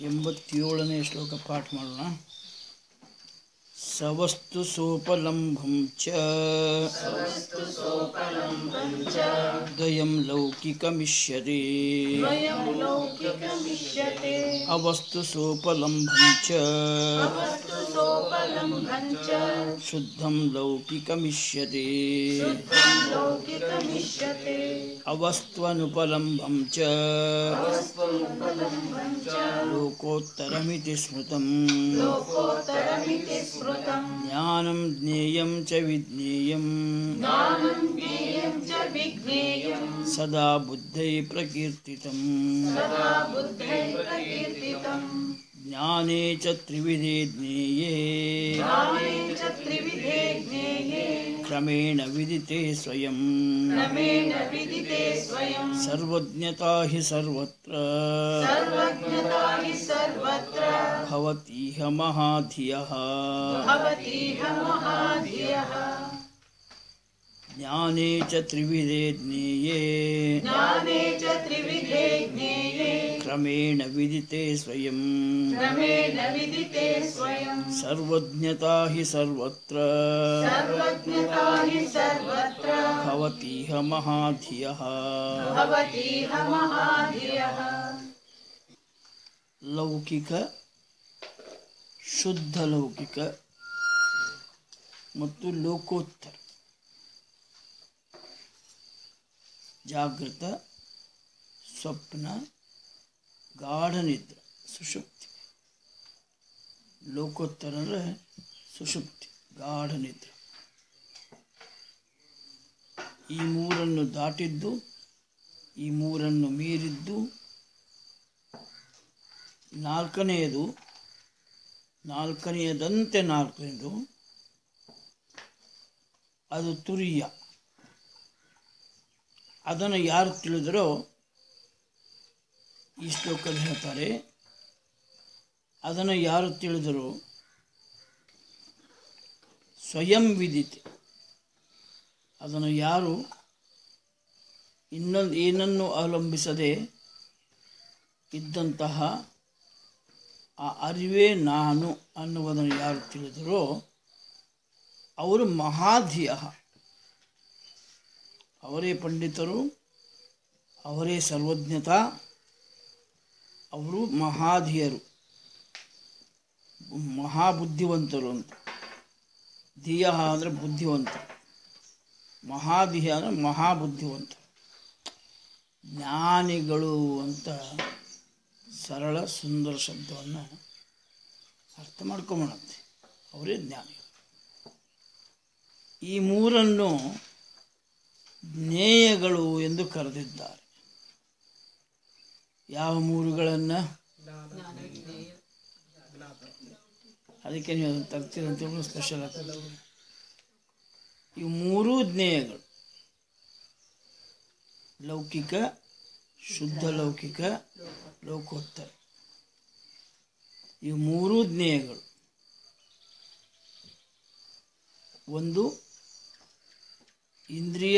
ಎಂಬತ್ತೇಳನೇ ಶ್ಲೋಕ ಪಾಠ ಮಾಡೋಣ ಸವಸ್ತು ಸೋಪಲಂಬಂ ಚ ದ್ವಯಂ ಲೌಕಿಕಮಿಷ್ಯತೆ द्वयं लौकिकमिष्यते ಅವಸ್ತು ಸೋಪಲಂಬಂ ಚ अवस्तु सोपलम्भं च ಶುದ್ಧಂ ಲೌಕಿಕಮಿಷ್ಯತೆ शुद्धं लौकिकमिष्यते ಅವಸ್ತ್ವನುಪಲಂಬಂ ಚ वस्त्वनुपलम्भं च ಲೋಕೋತ್ತರಮಿತಿ ಸ್ಮೃತಂ लोकोत्तरमिति स्मृतम् ಜ್ಞಾನಂ ಜ್ಞೇಯಂ ಚ ವಿಜ್ಞೇಯಂ ज्ञानं ज्ञेयं च विज्ञेयं ಸದಾ ಬುದ್ಧೈ ಪ್ರಕೀರ್ತಿತಂ सदा बुद्धै प्रकीर्तितम् ಜ್ಞಾನೇ ಚ ತ್ರಿವಿಧೇ ಜ್ಞೇಯೇ ज्ञाने च त्रिविधे ज्ञेये ಕ್ರಮೇಣ ವಿದಿತೆ ಸ್ವಯಂ क्रमेण विदिते स्वयं ಸರ್ವಜ್ಞತಾ ಹಿ ಸರ್ವತ್ರ सर्वज्ञता हि सर्वत्र ಭವತೀಹ ಮಹಾಧಿಯಃ भवतीह महाधियः ಜ್ಞಾನೇ ಚ ತ್ರಿವಿಧೇ ಜ್ಞೇಯೇ ज्ञाने च त्रिविधे ज्ञेये ಕ್ರಮೇಣ ವಿದಿತೆ ಸ್ವಯಂ क्रमेण विदिते स्वयं ಸರ್ವಜ್ಞತಾ ಹಿ ಸರ್ವತ್ರ सर्वज्ञता हि सर्वत्र ಭವತೀಹ ಮಹಾಧಿಯಃ भवतीह महाधियः ಲೌಕಿಕ ಶುದ್ಧ ಲೌಕಿಕ ಮತ್ತು ಲೋಕೋತ್ತರ ಜಾಗೃತ ಸ್ವಪ್ನ ಗಾಢ ನಿದ್ರೆ ಸುಷುಪ್ತಿ ಲೋಕೋತ್ತರ ಅಂದರೆ ಸುಷುಪ್ತಿ ಗಾಢ ನಿದ್ರೆ ಈ ಮೂರನ್ನು ದಾಟಿದ್ದು ಈ ಮೂರನ್ನು ಮೀರಿದ್ದು ನಾಲ್ಕನೆಯದು ನಾಲ್ಕನೆಯದಂತೆ ನಾಲ್ಕನೇದು ಅದು ತುರಿಯ ಅದನ್ನು ಯಾರು ತಿಳಿದರೋ ಈ ಶ್ಲೋಕದಲ್ಲಿ ಹೇಳ್ತಾರೆ ಅದನ್ನು ಯಾರು ತಿಳಿದರೋ ಸ್ವಯಂ ವಿದಿತೆ ಅದನ್ನು ಯಾರು ಇನ್ನೊಂದು ಏನನ್ನು ಅವಲಂಬಿಸದೆ ಇದ್ದಂತಹ ಆ ಅರಿವೇ ನಾನು ಅನ್ನುವುದನ್ನು ಯಾರು ತಿಳಿದರೋ ಅವರು ಮಹಾಧಿಯ ಅವರೇ ಪಂಡಿತರು ಅವರೇ ಸರ್ವಜ್ಞತಾ ಅವರು ಮಹಾಧಿಯರು ಮಹಾಬುದ್ಧಿವಂತರು ಅಂತ ಧಿಯ ಅಂದರೆ ಬುದ್ಧಿವಂತರು ಮಹಾಧಿಯ ಅಂದರೆ ಮಹಾಬುದ್ಧಿವಂತರು ಜ್ಞಾನಿಗಳು ಅಂತ ಸರಳ ಸುಂದರ ಶಬ್ದವನ್ನು ಅರ್ಥ ಮಾಡ್ಕೊಂಬಣಂತೆ ಅವರೇ ಜ್ಞಾನಿ ಈ ಮೂರನ್ನು ಜ್ಞೇಯಗಳು ಎಂದು ಕರೆದಿದ್ದಾರೆ ಯಾವ ಮೂರುಗಳನ್ನು ಅದಕ್ಕೆ ನೀವು ಅದನ್ನು ತರ್ತೀರ ಅಂತ ಹೇಳಿ ಸ್ಪೆಷಲ್ ಆಗ್ತದೆ ಇವು ಮೂರೂ ಜ್ಞೇಯಗಳು ಲೌಕಿಕ ಶುದ್ಧ ಲೌಕಿಕ ಲೋಕೋತ್ತರ ಈ ಮೂರೂ ಜ್ಞೇಯಗಳು ಒಂದು ಇಂದ್ರಿಯ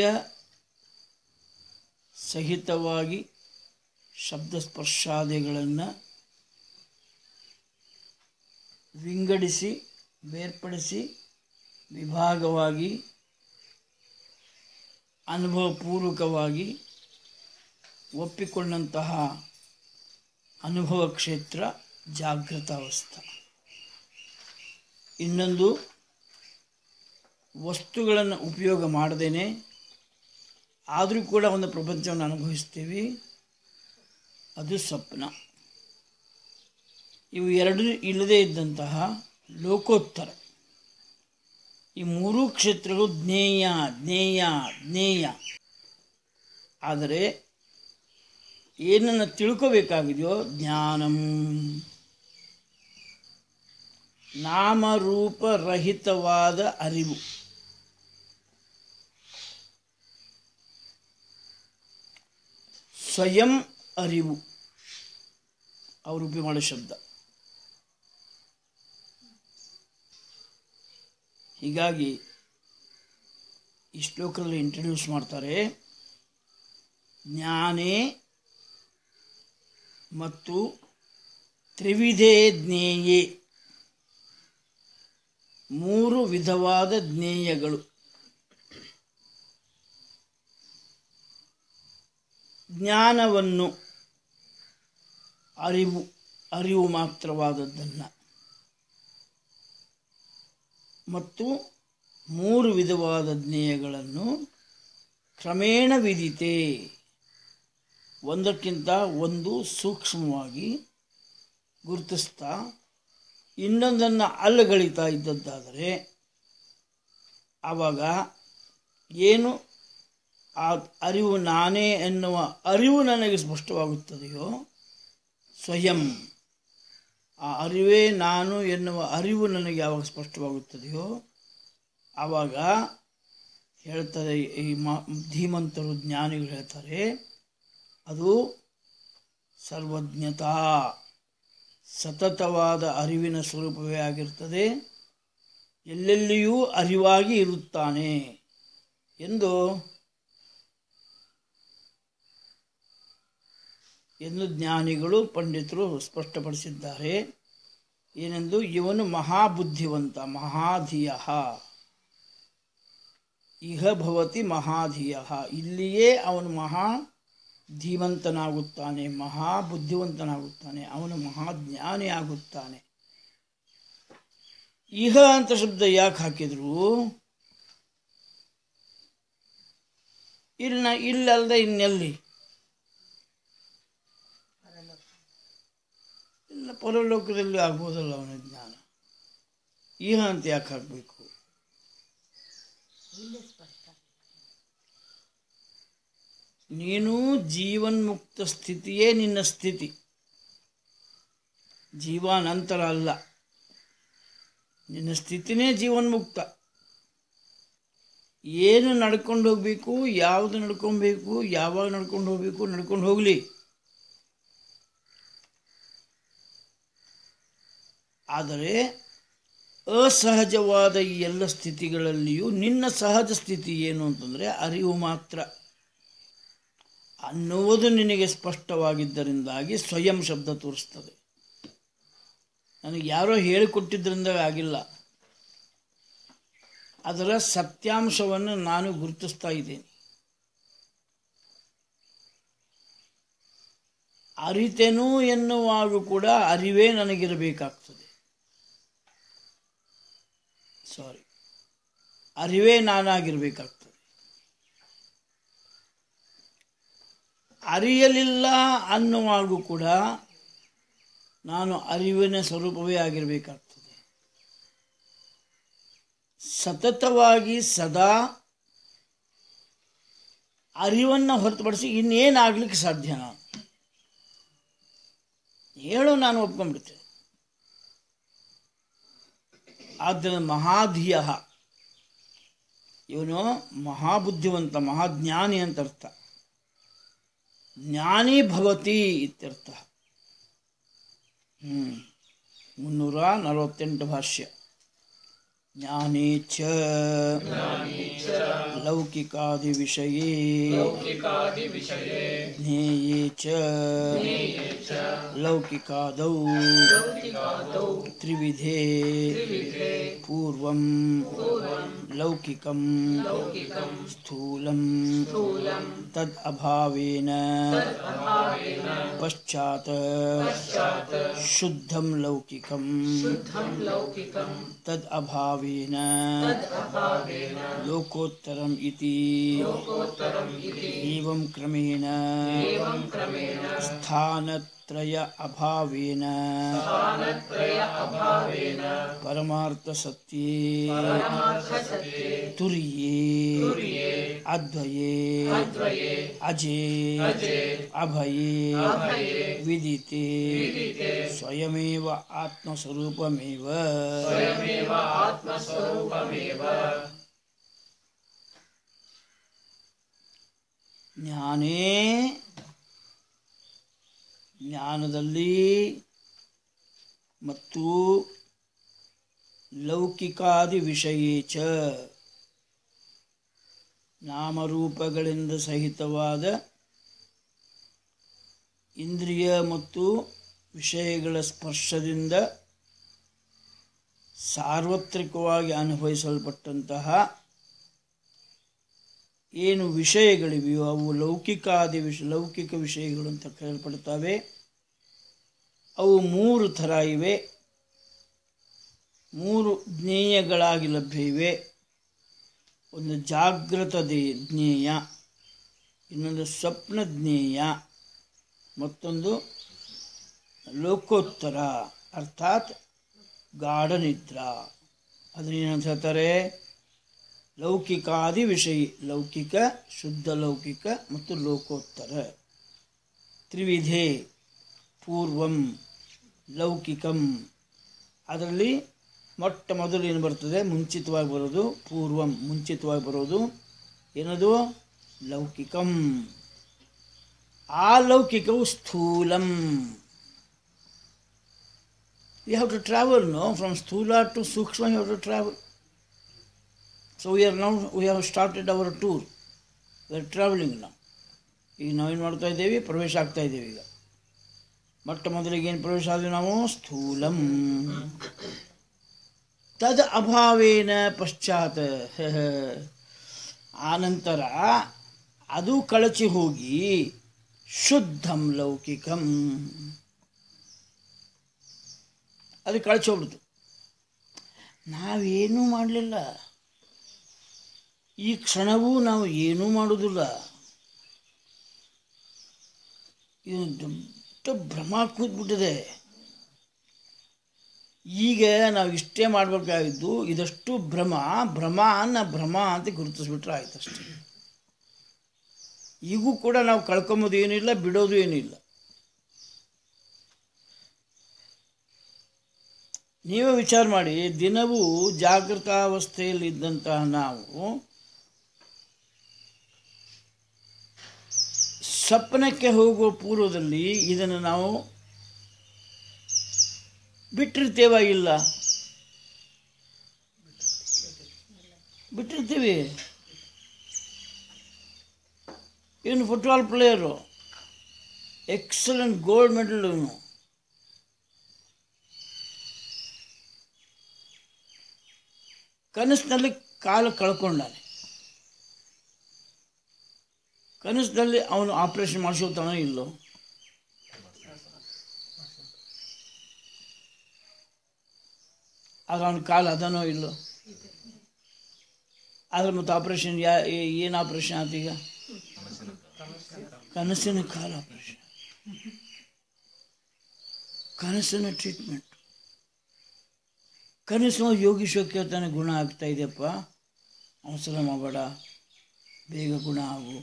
ಸಹಿತವಾಗಿ ಶಬ್ದ ಸ್ಪರ್ಶಾದಿಗಳನ್ನು ವಿಂಗಡಿಸಿ ಬೇರ್ಪಡಿಸಿ ವಿಭಾಗವಾಗಿ ಅನುಭವಪೂರ್ವಕವಾಗಿ ಒಪ್ಪಿಕೊಂಡಂತಹ ಅನುಭವ ಕ್ಷೇತ್ರ ಜಾಗೃತಾವಸ್ಥೆ ಇನ್ನೊಂದು ವಸ್ತುಗಳನ್ನು ಉಪಯೋಗ ಮಾಡದೇನೆ ಆದರೂ ಕೂಡ ಒಂದು ಪ್ರಪಂಚವನ್ನು ಅನುಭವಿಸ್ತೀವಿ ಅದು ಸ್ವಪ್ನ ಇವು ಎರಡು ಇಲ್ಲದೇ ಇದ್ದಂತಹ ಲೋಕೋತ್ತರ ಈ ಮೂರೂ ಕ್ಷೇತ್ರಗಳು ಜ್ಞೇಯ ಜ್ಞೇಯ ಜ್ಞೇಯ ಆದರೆ ಏನನ್ನು ತಿಳ್ಕೋಬೇಕಾಗಿದೆಯೋ ಜ್ಞಾನಂ ನಾಮರೂಪರಹಿತವಾದ ಅರಿವು ಸ್ವಯಂ ಅರಿವು ಅವರು ಉಪಯೋಗ ಮಾಡೋ ಶಬ್ದ ಹೀಗಾಗಿ ಈ ಶ್ಲೋಕದಲ್ಲಿ ಇಂಟ್ರಡ್ಯೂಸ್ ಮಾಡ್ತಾರೆ ಜ್ಞಾನೇ ಮತ್ತು ತ್ರಿವಿಧೇ ಜ್ಞೇಯೇ ಮೂರು ವಿಧವಾದ ಜ್ಞೇಯಗಳು ಜ್ಞಾನವನ್ನು ಅರಿವು ಅರಿವು ಮಾತ್ರವಾದದ್ದನ್ನು ಮತ್ತು ಮೂರು ವಿಧವಾದ ಜ್ಞೇಯಗಳನ್ನು ಕ್ರಮೇಣ ವಿದಿತೆ ಒಂದಕ್ಕಿಂತ ಒಂದು ಸೂಕ್ಷ್ಮವಾಗಿ ಗುರುತಿಸ್ತಾ ಇನ್ನೊಂದನ್ನು ಅಲ್ಲಗಳಿತಾ ಇದ್ದದ್ದಾದರೆ ಆವಾಗ ಏನು ಆ ಅರಿವು ನಾನೇ ಎನ್ನುವ ಅರಿವು ನನಗೆ ಸ್ಪಷ್ಟವಾಗುತ್ತದೆಯೋ ಸ್ವಯಂ ಆ ಅರಿವೇ ನಾನು ಎನ್ನುವ ಅರಿವು ನನಗೆ ಯಾವಾಗ ಸ್ಪಷ್ಟವಾಗುತ್ತದೆಯೋ ಆವಾಗ ಹೇಳ್ತಾರೆ ಈ ಮಾ ಧೀಮಂತರು ಜ್ಞಾನಿಗಳು ಹೇಳ್ತಾರೆ ಅದು ಸರ್ವಜ್ಞತಾ ಸತತವಾದ ಅರಿವಿನ ಸ್ವರೂಪವೇ ಆಗಿರ್ತದೆ ಎಲ್ಲೆಲ್ಲಿಯೂ ಅರಿವಾಗಿ ಇರುತ್ತಾನೆ ಎಂದು ಎಂದು ಜ್ಞಾನಿಗಳು ಪಂಡಿತರು ಸ್ಪಷ್ಟಪಡಿಸಿದ್ದಾರೆ ಏನೆಂದು ಇವನು ಮಹಾಬುದ್ಧಿವಂತ ಮಹಾಧಿಯ ಇಹ ಭವತಿ ಮಹಾಧಿಯ ಇಲ್ಲಿಯೇ ಅವನು ಮಹಾ ಧೀಮಂತನಾಗುತ್ತಾನೆ ಮಹಾ ಬುದ್ಧಿವಂತನಾಗುತ್ತಾನೆ ಅವನು ಮಹಾಜ್ಞಾನಿ ಆಗುತ್ತಾನೆ ಇಹ ಅಂತ ಶಬ್ದ ಯಾಕೆ ಹಾಕಿದ್ರು ಇಲ್ಲ ಇಲ್ಲಲ್ಲದೆ ಇನ್ನೆಲ್ಲಿ ಇಲ್ಲ ಪರಲೋಕದಲ್ಲಿ ಆಗ್ಬೋದಲ್ಲ ಅವನ ಜ್ಞಾನ ಇಹ ಅಂತ ಯಾಕೆ ಹಾಕಬೇಕು ನೀನು ಜೀವನ್ಮುಕ್ತ ಸ್ಥಿತಿಯೇ ನಿನ್ನ ಸ್ಥಿತಿ ಜೀವಾನಂತರ ಅಲ್ಲ ನಿನ್ನ ಸ್ಥಿತಿನೇ ಜೀವನ್ಮುಕ್ತ ಏನು ನಡ್ಕೊಂಡು ಹೋಗ್ಬೇಕು ಯಾವುದು ನಡ್ಕೊಬೇಕು ಯಾವಾಗ ನಡ್ಕೊಂಡು ಹೋಗ್ಬೇಕು ನಡ್ಕೊಂಡು ಹೋಗಲಿ ಆದರೆ ಅಸಹಜವಾದ ಈ ಎಲ್ಲ ಸ್ಥಿತಿಗಳಲ್ಲಿಯೂ ನಿನ್ನ ಸಹಜ ಸ್ಥಿತಿ ಏನು ಅಂತಂದರೆ ಅರಿವು ಮಾತ್ರ ಅನ್ನುವುದು ನಿನಗೆ ಸ್ಪಷ್ಟವಾಗಿದ್ದರಿಂದಾಗಿ ಸ್ವಯಂ ಶಬ್ದ ತೋರಿಸ್ತದೆ ನನಗೆ ಯಾರೋ ಹೇಳಿಕೊಟ್ಟಿದ್ದರಿಂದ ಆಗಿಲ್ಲ ಅದರ ಸತ್ಯಾಂಶವನ್ನು ನಾನು ಗುರುತಿಸ್ತಾ ಇದ್ದೇನೆ ಅರಿತೆನು ಎನ್ನುವಾಗ ಕೂಡ ಅರಿವೇ ನನಗಿರಬೇಕಾಗ್ತದೆ ಸಾರಿ ಅರಿವೇ ನಾನಾಗಿರ್ಬೇಕಾಗ್ತದೆ ಅರಿಯಲಿಲ್ಲ ಅನ್ನುವಾಗೂ ಕೂಡ ನಾನು ಅರಿವಿನ ಸ್ವರೂಪವೇ ಆಗಿರಬೇಕಾಗ್ತದೆ ಸತತವಾಗಿ ಸದಾ ಅರಿವನ್ನು ಹೊರತುಪಡಿಸಿ ಇನ್ನೇನಾಗ್ಲಿಕ್ಕೆ ಸಾಧ್ಯ ನಾನು ಹೇಳು ನಾನು ಒಪ್ಕೊಂಡ್ಬಿಡ್ತೇನೆ ಆದ್ದರಿಂದ ಮಹಾಧಿಯ ಇವನು ಮಹಾಬುದ್ಧಿವಂತ ಮಹಾಜ್ಞಾನಿ ಅಂತ ಅರ್ಥ ಜ್ಞಾನಿ ಭವತಿ ಇತ್ಯರ್ಥ ಹ್ಞೂ ಮುನ್ನೂರ ನಲವತ್ತೆಂಟು ಭಾಷ್ಯ ಜ್ಞಾನೇ ಚ ಲೌಕಿಕಾದಿ ವಿಷಯೇ ಜ್ಞೇಯೇ ಚ ಲೌಕಿಕಾದೌ ತ್ರಿವಿಧೇ ಪೂರ್ವಂ ಲೌಕಿಕಂ ಸ್ಥೂಲಂ ತದ್ ಅಭಾವೇನ ಪಶ್ಚಾತ್ ಶುದ್ಧಂ ಲೌಕಿಕಂ ತದ್ ಅಭಾವೇನ ಲೋಕೋತ್ತರಂ ಇತಿ ಏವಂ ಕ್ರಮೇಣ ಸ್ಥಾನತ್ರಯ ಅಭಾವೇನ ಪರಮಾರ್ಥ ಸತ್ಯೇ ತುರ್ಯೇ ಅದ್ವಯೇ ಅಜೇ ಅಭಯೇ ವಿದಿತೆ ಸ್ವಯಮೇವ ಆತ್ಮಸ್ವರೂಪಮೇವ ಜ್ಞಾನೇ ಜ್ಞಾನದಲ್ಲಿ ಮತ್ತು ಲೌಕಿಕಾದಿ ವಿಷಯೇ ಚ ನಾಮರೂಪಗಳಿಂದ ಸಹಿತವಾದ ಇಂದ್ರಿಯ ಮತ್ತು ವಿಷಯಗಳ ಸ್ಪರ್ಶದಿಂದ ಸಾರ್ವತ್ರಿಕವಾಗಿ ಅನುಭವಿಸಲ್ಪಟ್ಟಂತಹ ಏನು ವಿಷಯಗಳಿವೆಯೋ ಅವು ಲೌಕಿಕಾದಿ ವಿಷ ಲೌಕಿಕ ವಿಷಯಗಳು ಅಂತ ಕರೆಯಲ್ಪಡ್ತವೆ ಅವು ಮೂರು ಥರ ಇವೆ ಮೂರು ಜ್ಞೇಯಗಳಾಗಿ ಲಭ್ಯ ಇವೆ ಒಂದು ಜಾಗೃತ ದೇ- ಜ್ಞೇಯ ಇನ್ನೊಂದು ಸ್ವಪ್ನ ಜ್ಞೇಯ ಮತ್ತೊಂದು ಲೋಕೋತ್ತರ ಅರ್ಥಾತ್ ಗಾಢನಿದ್ರಾ ಅದನ್ನೇನಂತ ಹೇಳ್ತಾರೆ ಲೌಕಿಕಾದಿ ವಿಷಯ ಲೌಕಿಕ ಶುದ್ಧ ಲೌಕಿಕ ಮತ್ತು ಲೋಕೋತ್ತರ ತ್ರಿವಿಧೆ ಪೂರ್ವಂ ಲೌಕಿಕಂ ಅದರಲ್ಲಿ ಮೊಟ್ಟ ಮೊದಲು ಏನು ಬರ್ತದೆ ಮುಂಚಿತವಾಗಿ ಬರೋದು ಪೂರ್ವಂ ಮುಂಚಿತವಾಗಿ ಬರೋದು ಏನದು ಲೌಕಿಕಂ ಆ ಲೌಕಿಕವು ಸ್ಥೂಲಂ you have to travel no from ಸ್ಥೂಲ ಟು ಸೂಕ್ಷ್ಮ you have to travel so we are now we have started our tour we are travelling ನಾವು ಈಗ ನಾವೇನು ಮಾಡ್ತಾ ಇದ್ದೇವೆ ಪ್ರವೇಶ ಆಗ್ತಾ ಇದ್ದೇವೆ ಈಗ ಮೊಟ್ಟ ಮೊದಲಿಗೆ ಏನು ಪ್ರವೇಶ ಆದ್ವಿ ನಾವು ಸ್ಥೂಲಂ ತದ್ ಅಭಾವೇನ ಪಶ್ಚಾತ್ ಆನಂತರ ಅದು ಕಳಚಿ ಹೋಗಿ ಶುದ್ಧಂ ಲೌಕಿಕಂ ಅದು ಕಳಚಿ ಹೋಗ್ಬಿಡ್ತು ನಾವೇನೂ ಮಾಡಲಿಲ್ಲ ಈ ಕ್ಷಣವೂ ನಾವು ಏನೂ ಮಾಡೋದಿಲ್ಲ ಇದು ದೊಡ್ಡ ಭ್ರಮ ಕೂತ್ಬಿಟ್ಟಿದೆ ಈಗ ನಾವು ಇಷ್ಟೇ ಮಾಡಬೇಕಾಗಿದ್ದು ಇದಷ್ಟು ಭ್ರಮ ಭ್ರಮನ ಭ್ರಮ ಅಂತ ಗುರುತಿಸ್ಬಿಟ್ರೆ ಆಯ್ತು ಅಷ್ಟೇ ಈಗೂ ಕೂಡ ನಾವು ಕಳ್ಕೊಂಬೋದು ಏನಿಲ್ಲ ಬಿಡೋದು ಏನಿಲ್ಲ ನೀವೇ ವಿಚಾರ ಮಾಡಿ ದಿನವೂ ಜಾಗೃತಾವಸ್ಥೆಯಲ್ಲಿದ್ದಂತಹ ನಾವು ಸ್ವಪ್ನಕ್ಕೆ ಹೋಗುವ ಪೂರ್ವದಲ್ಲಿ ಇದನ್ನು ನಾವು ಬಿಟ್ಟಿರ್ತೇವ ಇಲ್ಲ ಬಿಟ್ಟಿರ್ತೀವಿ ಇವನು football player excellent gold medal ಇವನು ಕನಸಿನಲ್ಲಿ ಕಾಲು ಕಳ್ಕೊಂಡಾನೆ ಕನಸಿನಲ್ಲಿ ಅವನು ಆಪರೇಷನ್ ಮಾಡಿಸೋತಾನೋ ಇಲ್ಲೋ ಆಗ ಅವನ ಕಾಲು ಅದನೋ ಇಲ್ಲೋ ಆದ್ರೆ ಮತ್ತೆ ಆಪರೇಷನ್ ಯಾ ಏನು ಆಪರೇಷನ್ ಆಯ್ತು ಈಗ ಕನಸಿನ ಕಾಲ ಆಪರೇಷನ್ ಕನಸಿನ ಟ್ರೀಟ್ಮೆಂಟ್ ಕನಸು ಯೋಗೀಶ್ವರ ಕೇಳ್ತಾನೆ ಗುಣ ಆಗ್ತಾ ಇದೆಯಪ್ಪ ಅವಸರ ಮಾಡಬೇಡ ಬೇಗ ಗುಣ ಆಗು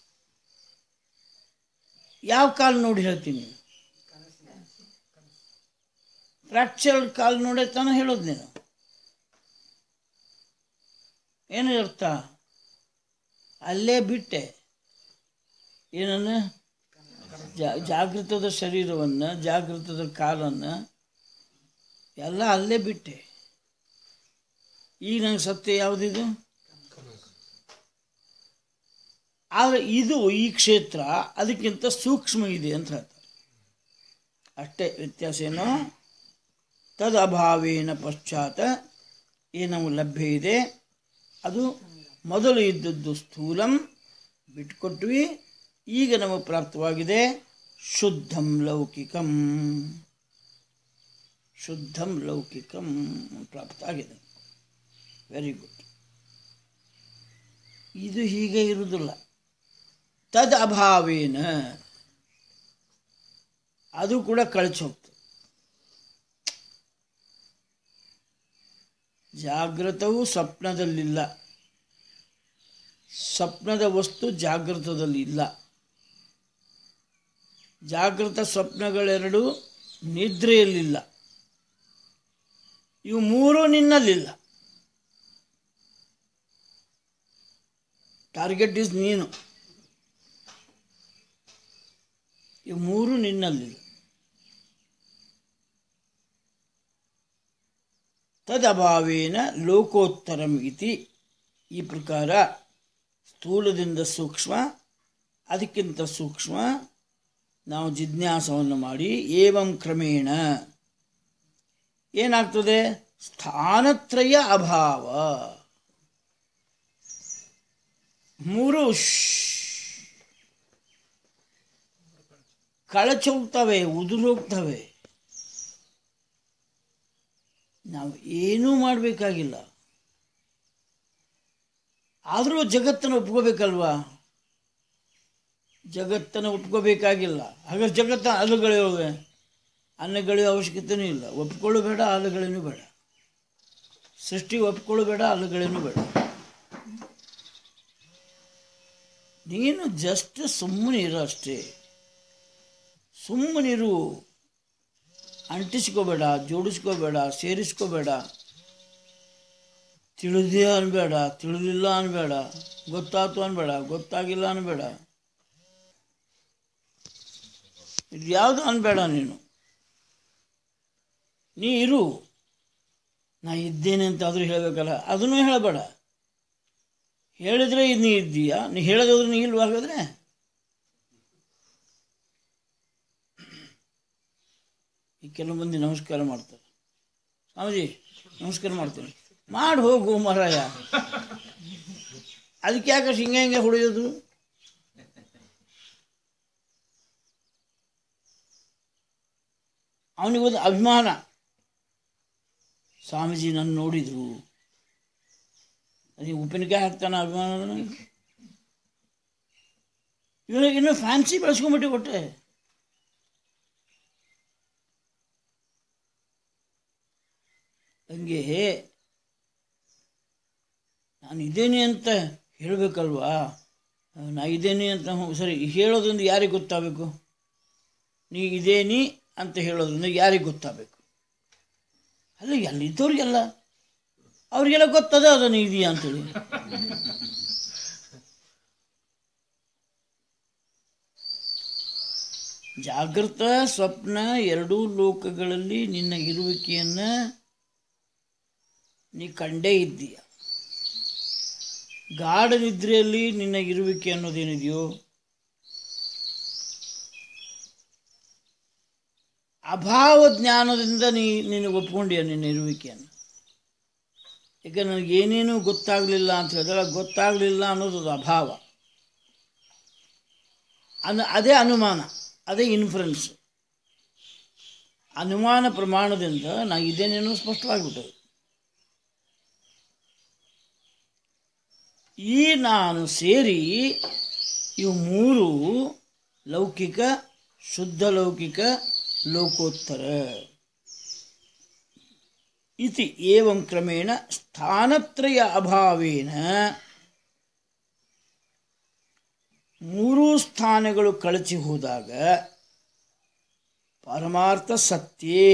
ಯಾವ ಕಾಲು ನೋಡಿ ಹೇಳ್ತೀನಿ ಫ್ರ್ಯಾಕ್ಚರ್ ಕಾಲು ನೋಡೇ ತಾನೇ ಹೇಳೋದು ನೀನು ಏನು ಅರ್ಥ ಅಲ್ಲೇ ಬಿಟ್ಟೆ ಏನನ್ನ ಜಾ- ಜಾಗೃತದ ಶರೀರವನ್ನು ಜಾಗೃತದ ಕಾಲನ್ನು ಎಲ್ಲ ಅಲ್ಲೇ ಬಿಟ್ಟೆ ಈಗ ನಂಗೆ ಸತ್ಯ ಯಾವುದಿದು ಆದರೆ ಇದು ಈ ಕ್ಷೇತ್ರ ಅದಕ್ಕಿಂತ ಸೂಕ್ಷ್ಮ ಇದೆ ಅಂತ ಹೇಳ್ತಾರೆ ಅಷ್ಟೇ ವ್ಯತ್ಯಾಸ ಏನು ತದ್ ಅಭಾವೇನ ಪಶ್ಚಾತ್ ಏನು ಲಭ್ಯ ಇದೆ ಅದು ಮೊದಲು ಇದ್ದದ್ದು ಸ್ಥೂಲಂ ಬಿಟ್ಕೊಟ್ವಿ ಈಗ ನಮಗೆ ಪ್ರಾಪ್ತವಾಗಿದೆ ಶುದ್ಧಂ ಲೌಕಿಕಂ ಶುದ್ಧಂ ಲೌಕಿಕಂ ಪ್ರಾಪ್ತ ಆಗಿದೆ ವೆರಿ ಗುಡ್ ಇದು ಹೀಗೆ ಇರುವುದಿಲ್ಲ ತದ್ ಅಭಾವೇನ ಅದು ಕೂಡ ಕಳಚಿ ಹೋಗ್ತದೆ ಜಾಗೃತವು ಸ್ವಪ್ನದಲ್ಲಿಲ್ಲ ಸ್ವಪ್ನದ ವಸ್ತು ಜಾಗೃತದಲ್ಲಿ ಇಲ್ಲ ಜಾಗೃತ ಸ್ವಪ್ನಗಳೆರಡು ನಿದ್ರೆಯಲ್ಲಿಲ್ಲ ಇವು ಮೂರು ನಿನ್ನಲ್ಲಿಲ್ಲ ಟಾರ್ಗೆಟ್ ಇಸ್ ನೀನು ಇವು ಮೂರು ನಿನ್ನಲ್ಲಿಲ್ಲ ತದಭಾವೇನ ಲೋಕೋತ್ತರಂ ಇತಿ ಈ ಪ್ರಕಾರ ಸ್ಥೂಲದಿಂದ ಸೂಕ್ಷ್ಮ ಅದಕ್ಕಿಂತ ಸೂಕ್ಷ್ಮ ನಾವು ಜಿಜ್ಞಾಸವನ್ನು ಮಾಡಿ ಏವಂ ಕ್ರಮೇಣ ಏನಾಗ್ತದೆ ಸ್ಥಾನತ್ರಯ ಅಭಾವ ಮೂರು ಶ್- ಕಳಚಿ ಹೋಗ್ತವೆ ಉದುರು ಹೋಗ್ತವೆ ನಾವು ಏನೂ ಮಾಡಬೇಕಾಗಿಲ್ಲ ಆದರೂ ಜಗತ್ತನ್ನು ಒಪ್ಕೋಬೇಕಲ್ವಾ ಜಗತ್ತನ್ನು ಒಪ್ಕೋಬೇಕಾಗಿಲ್ಲ ಹಾಗಾದ್ರೆ ಜಗತ್ತ ಅಲ್ಲುಗಳಿವೆ ಅನ್ನಗಳಿಯೋ ಅವಶ್ಯಕತೆಯೂ ಇಲ್ಲ ಒಪ್ಕೊಳ್ಳು ಬೇಡ ಅಲ್ಲುಗಳೇನು ಬೇಡ ಸೃಷ್ಟಿ ಒಪ್ಕೊಳ್ಳು ಬೇಡ ಅಲ್ಲುಗಳೇನು ಬೇಡ ನೀನು ಜಸ್ಟ್ ಸುಮ್ಮನೆ ಇರು ಅಷ್ಟೇ ಸುಮ್ಮನಿರು ಅಂಟಿಸ್ಕೋಬೇಡ ಜೋಡಿಸ್ಕೋಬೇಡ ಸೇರಿಸ್ಕೋಬೇಡ ತಿಳಿದೇ ಅನ್ಬೇಡ ತಿಳಿದಿಲ್ಲ ಅನ್ಬೇಡ ಗೊತ್ತಾಯ್ತು ಅನ್ಬೇಡ ಗೊತ್ತಾಗಿಲ್ಲ ಅನ್ಬೇಡ ಇದು ಯಾವುದು ಅನ್ಬೇಡ ನೀನು ನೀ ಇರು ನಾ ಇದ್ದೇನೆ ಅಂತ ಆದರೂ ಹೇಳಬೇಕಲ್ಲ ಅದನ್ನೂ ಹೇಳಬೇಡ ಹೇಳಿದ್ರೆ ಇದು ನೀ ಇದ್ದೀಯಾ ನೀ ಹೇಳೋದಾದ್ರೆ ನೀ ಇಲ್ವಾ ಹಾಗಾದ್ರೆ ಈ ಕೆಲವು ಮಂದಿ ನಮಸ್ಕಾರ ಮಾಡ್ತಾರೆ ಸ್ವಾಮೀಜಿ ನಮಸ್ಕಾರ ಮಾಡ್ತೀನಿ ಮಾಡಿ ಹೋಗು ಮಹಾರಾಯ ಅದಕ್ಕೆ ಯಾಕೆ ಹಿಂಗೆ ಹಿಂಗೆ ಹೊಡೆಯೋದು ಅವನಿಗೊಂದು ಅಭಿಮಾನ ಸ್ವಾಮೀಜಿ ನನ್ನ ನೋಡಿದ್ರು ಅದಕ್ಕೆ ಉಪ್ಪಿನಕಾಯಿ ಹಾಕ್ತಾನೆ ಅಭಿಮಾನ ನನಗೆ ಇವಾಗ ಇನ್ನೂ ಫ್ಯಾನ್ಸಿ ಬೆಳೆಸ್ಕೊಂಬಿಟ್ಟು ಕೊಟ್ಟೆ ಹಂಗೆ ನಾನು ಇದ್ದೇನೆ ಅಂತ ಹೇಳಬೇಕಲ್ವಾ ನಾ ಇದ್ದೇನೆ ಅಂತ ಹ್ಞೂ, ಸರಿ ಹೇಳೋದ್ರಿಂದ ಯಾರಿಗೆ ಗೊತ್ತಾಗಬೇಕು ನೀ ಇದೇನಿ ಅಂತ ಹೇಳೋದ್ರಿಂದ ಯಾರಿಗೆ ಗೊತ್ತಾಗಬೇಕು ಅಲ್ಲ ಎಲ್ಲಿದ್ದವ್ರಿಗೆಲ್ಲ ಅವ್ರಿಗೆಲ್ಲ ಗೊತ್ತದ ಅದು ನೀ ಇದೆಯಾ ಅಂತೇಳಿ ಜಾಗೃತ ಸ್ವಪ್ನ ಎರಡೂ ಲೋಕಗಳಲ್ಲಿ ನಿನ್ನ ಇರುವಿಕೆಯನ್ನು ನೀ ಕಂಡೇ ಇದ್ದೀಯ ಗಾಢ ನಿದ್ರೆಯಲ್ಲಿ ನಿನ್ನ ಇರುವಿಕೆ ಅನ್ನೋದೇನಿದೆಯೋ ಅಭಾವ ಜ್ಞಾನದಿಂದ ನೀ ನೀನು ಒಪ್ಕೊಂಡಿಯ ನಿನ್ನ ಇರುವಿಕೆಯನ್ನು ಈಗ ನನಗೆ ಏನೇನು ಗೊತ್ತಾಗಲಿಲ್ಲ ಅಂತ ಹೇಳಿದ್ರೆ ಗೊತ್ತಾಗಲಿಲ್ಲ ಅನ್ನೋದು ಅದು ಅಭಾವ ಅನು ಅದೇ ಅನುಮಾನ ಅದೇ ಇನ್ಫ್ಲುಯೆನ್ಸ್ ಅನುಮಾನ ಪ್ರಮಾಣದಿಂದ ನಾ ಇದೇನೇನೋ ಸ್ಪಷ್ಟವಾಗಿಬಿಟ್ಟದು ಈ ನಾನು ಸೇರಿ ಇವು ಮೂರು ಲೌಕಿಕ ಶುದ್ಧ ಲೌಕಿಕ ಲೋಕೋತ್ತರ ಇತಿ ಏವಂ ಕ್ರಮೇಣ ಸ್ಥಾನತ್ರಯ ಅಭಾವೇನ ಮೂರೂ ಸ್ಥಾನಗಳು ಕಳಚಿ ಹೋದಾಗ ಪರಮಾರ್ಥ ಸತ್ಯೇ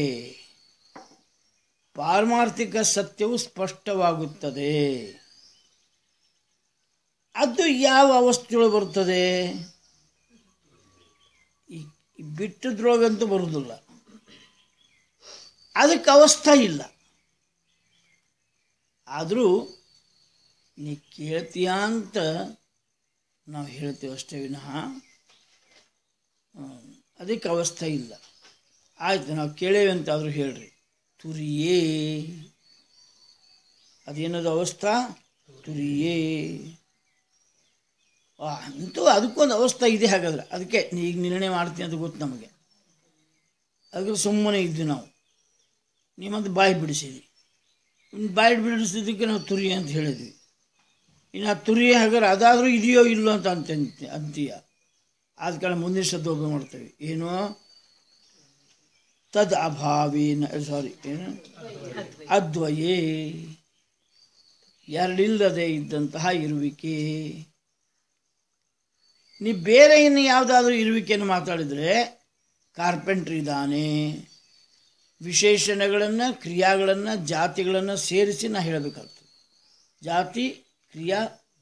ಪಾರಮಾರ್ಥಿಕ ಸತ್ಯವು ಸ್ಪಷ್ಟವಾಗುತ್ತದೆ ಅದು ಯಾವ ಅವಸ್ಥೆಯೊಳಗೆ ಬರ್ತದೆ ಈ ಈ ಬಿಟ್ಟದ್ರೊಳಗಂತೂ ಬರುವುದಿಲ್ಲ ಅದಕ್ಕೆ ಅವಸ್ಥೆ ಇಲ್ಲ ಆದರೂ ನೀ ಕೇಳ್ತೀಯ ಅಂತ ನಾವು ಹೇಳ್ತೇವೆ ಅಷ್ಟೇ ವಿನಃ ಹ್ಮ್, ಅದಕ್ಕೆ ಅವಸ್ಥೆ ಇಲ್ಲ ಆಯ್ತು ನಾವು ಕೇಳೇವೆ ಅಂತಾದರೂ ಹೇಳ್ರಿ ತುರಿಯೇ ಅದೇನದು ಅವಸ್ಥಾ ತುರಿಯೇ ಆ, ಅಂತೂ ಅದಕ್ಕೊಂದು ಅವಸ್ಥೆ ಇದೆ ಹಾಗಾದ್ರೆ ಅದಕ್ಕೆ ನೀ ಈಗ ನಿರ್ಣಯ ಮಾಡ್ತೀನಿ ಅಂತ ಗೊತ್ತು ನಮಗೆ ಅದಕ್ಕೆ ಸುಮ್ಮನೆ ಇದ್ವಿ ನಾವು ನೀವಂತ ಬಾಯಿ ಬಿಡಿಸಿದ್ವಿ ಇನ್ನು ಬಾಯಿ ಬಿಡಿಸಿದ್ದಕ್ಕೆ ನಾವು ತುರಿ ಅಂತ ಹೇಳಿದ್ವಿ ಇನ್ನು ಆ ತುರಿ ಹಾಗಾದ್ರೆ ಅದಾದರೂ ಇದೆಯೋ ಇಲ್ಲೋ ಅಂತ ಅಂತ ಅಂತೀಯ ಆದ ಕಾರಣ ಮುಂದಿನ ಶಬ್ದ ಒಬ್ಬ ಮಾಡ್ತೇವೆ ಏನು ತದ್ ಅಭಾವೇನ ಸಾರಿ ಏನು ಅದ್ವಯೇ ಎರಡಿಲ್ಲದೆ ಇದ್ದಂತಹ ಇರುವಿಕೆ ನೀ ಬೇರೆ ಇನ್ನು ಯಾವುದಾದ್ರೂ ಇರುವಿಕೆಯನ್ನು ಮಾತಾಡಿದರೆ ಕಾರ್ಪೆಂಟ್ರ್ ಇದ್ದಾನೆ ವಿಶೇಷಣಗಳನ್ನು ಕ್ರಿಯಾಗಳನ್ನು ಜಾತಿಗಳನ್ನು ಸೇರಿಸಿ ನಾ ಹೇಳಬೇಕಾಗ್ತದೆ ಜಾತಿ ಕ್ರಿಯಾ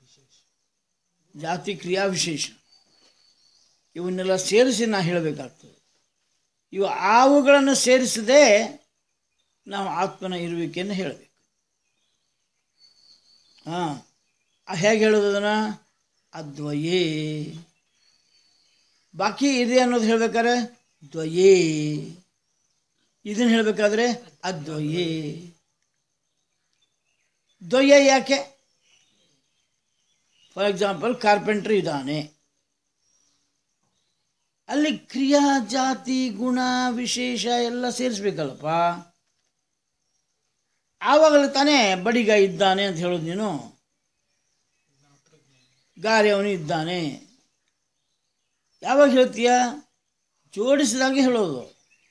ಜಾತಿ ಕ್ರಿಯಾ ವಿಶೇಷ ಇವನ್ನೆಲ್ಲ ಸೇರಿಸಿ ನಾ ಹೇಳಬೇಕಾಗ್ತದೆ ಇವು ಅವುಗಳನ್ನು ಸೇರಿಸದೆ ನಾವು ಆತ್ಮನ ಇರುವಿಕೆಯನ್ನು ಹೇಳಬೇಕು ಹಾಂ ಹೇಗೆ ಹೇಳೋದು ಅದನ್ನು ಅದ್ವಯೇ ಬಾಕಿ ಇದೆ ಅನ್ನೋದು ಹೇಳ್ಬೇಕಾದ್ರೆ ದ್ವಯೇ ಇದನ್ನು ಹೇಳಬೇಕಾದ್ರೆ ಅದ್ವಯೇ ದ್ವಯ ಯಾಕೆ ಫಾರ್ ಎಕ್ಸಾಂಪಲ್ ಕಾರ್ಪೆಂಟ್ರ್ ಇದ್ದಾನೆ ಅಲ್ಲಿ ಕ್ರಿಯಾ ಜಾತಿ ಗುಣ ವಿಶೇಷ ಎಲ್ಲ ಸೇರಿಸ್ಬೇಕಲ್ಲಪ್ಪ ಆವಾಗಲೇ ತಾನೇ ಬಡಿಗ ಇದ್ದಾನೆ ಅಂತ ಹೇಳೋದು ನೀನು ಗಾರೆ ಅವನು ಇದ್ದಾನೆ ಯಾವಾಗ ಹೇಳ್ತೀಯ ಜೋಡಿಸಿದಾಗೆ ಹೇಳೋದು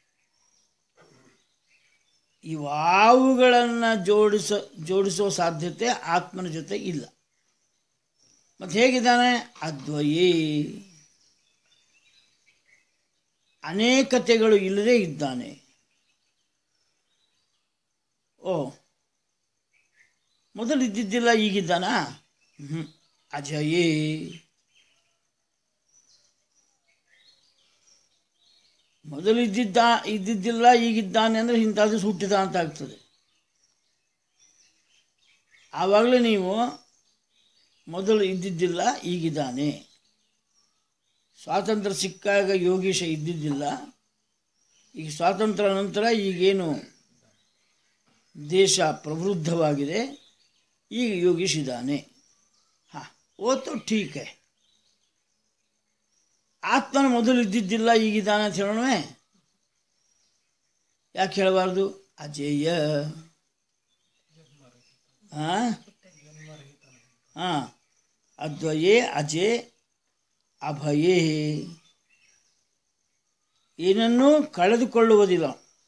ಇವಾವುಗಳನ್ನು ಜೋಡಿಸ ಜೋಡಿಸೋ ಸಾಧ್ಯತೆ ಆತ್ಮನ ಜೊತೆ ಇಲ್ಲ ಮತ್ತು ಹೇಗಿದ್ದಾನೆ ಅದ್ವಯೇ ಅನೇಕತೆಗಳು ಇಲ್ಲದೆ ಇದ್ದಾನೆ ಓ ಮೊದಲು ಇದ್ದಿದ್ದಿಲ್ಲ ಈಗಿದ್ದಾನಾ ಹ್ಞೂ ಅಜಯೇ ಮೊದಲು ಇದ್ದಿದ್ದ ಇದ್ದಿದ್ದಿಲ್ಲ ಈಗಿದ್ದಾನೆ ಅಂದರೆ ಇಂಥದ್ದು ಹುಟ್ಟಿದ ಅಂತ ಆಗ್ತದೆ ಆವಾಗಲೇ ನೀವು ಮೊದಲು ಇದ್ದಿದ್ದಿಲ್ಲ ಈಗಿದ್ದಾನೆ ಸ್ವಾತಂತ್ರ್ಯ ಸಿಕ್ಕಾಗ ಯೋಗೀಶ ಇದ್ದಿದ್ದಿಲ್ಲ ಈಗ ಸ್ವಾತಂತ್ರ್ಯ ನಂತರ ಈಗೇನು ದೇಶ ಪ್ರವೃದ್ಧವಾಗಿದೆ ಈಗ ಯೋಗೀಶ್ ಇದ್ದಾನೆ ಹಾಂ ಓತು ಠೀಕ್ ಹೈ ಆತ್ಮನ ಮೊದಲು ಇದ್ದಿದ್ದಿಲ್ಲ ಈಗಿದ್ದಾನೆ ಅಂತ ಹೇಳೋಣವೇ ಯಾಕೆ ಹೇಳಬಾರ್ದು ಅಜೇಯ ಹಾಂ ಹಾಂ ಅದ್ವಯೇ ಅಜೇ ಅಭಯೇ ಏನನ್ನೂ ಕಳೆದುಕೊಳ್ಳುವುದಿಲ್ಲ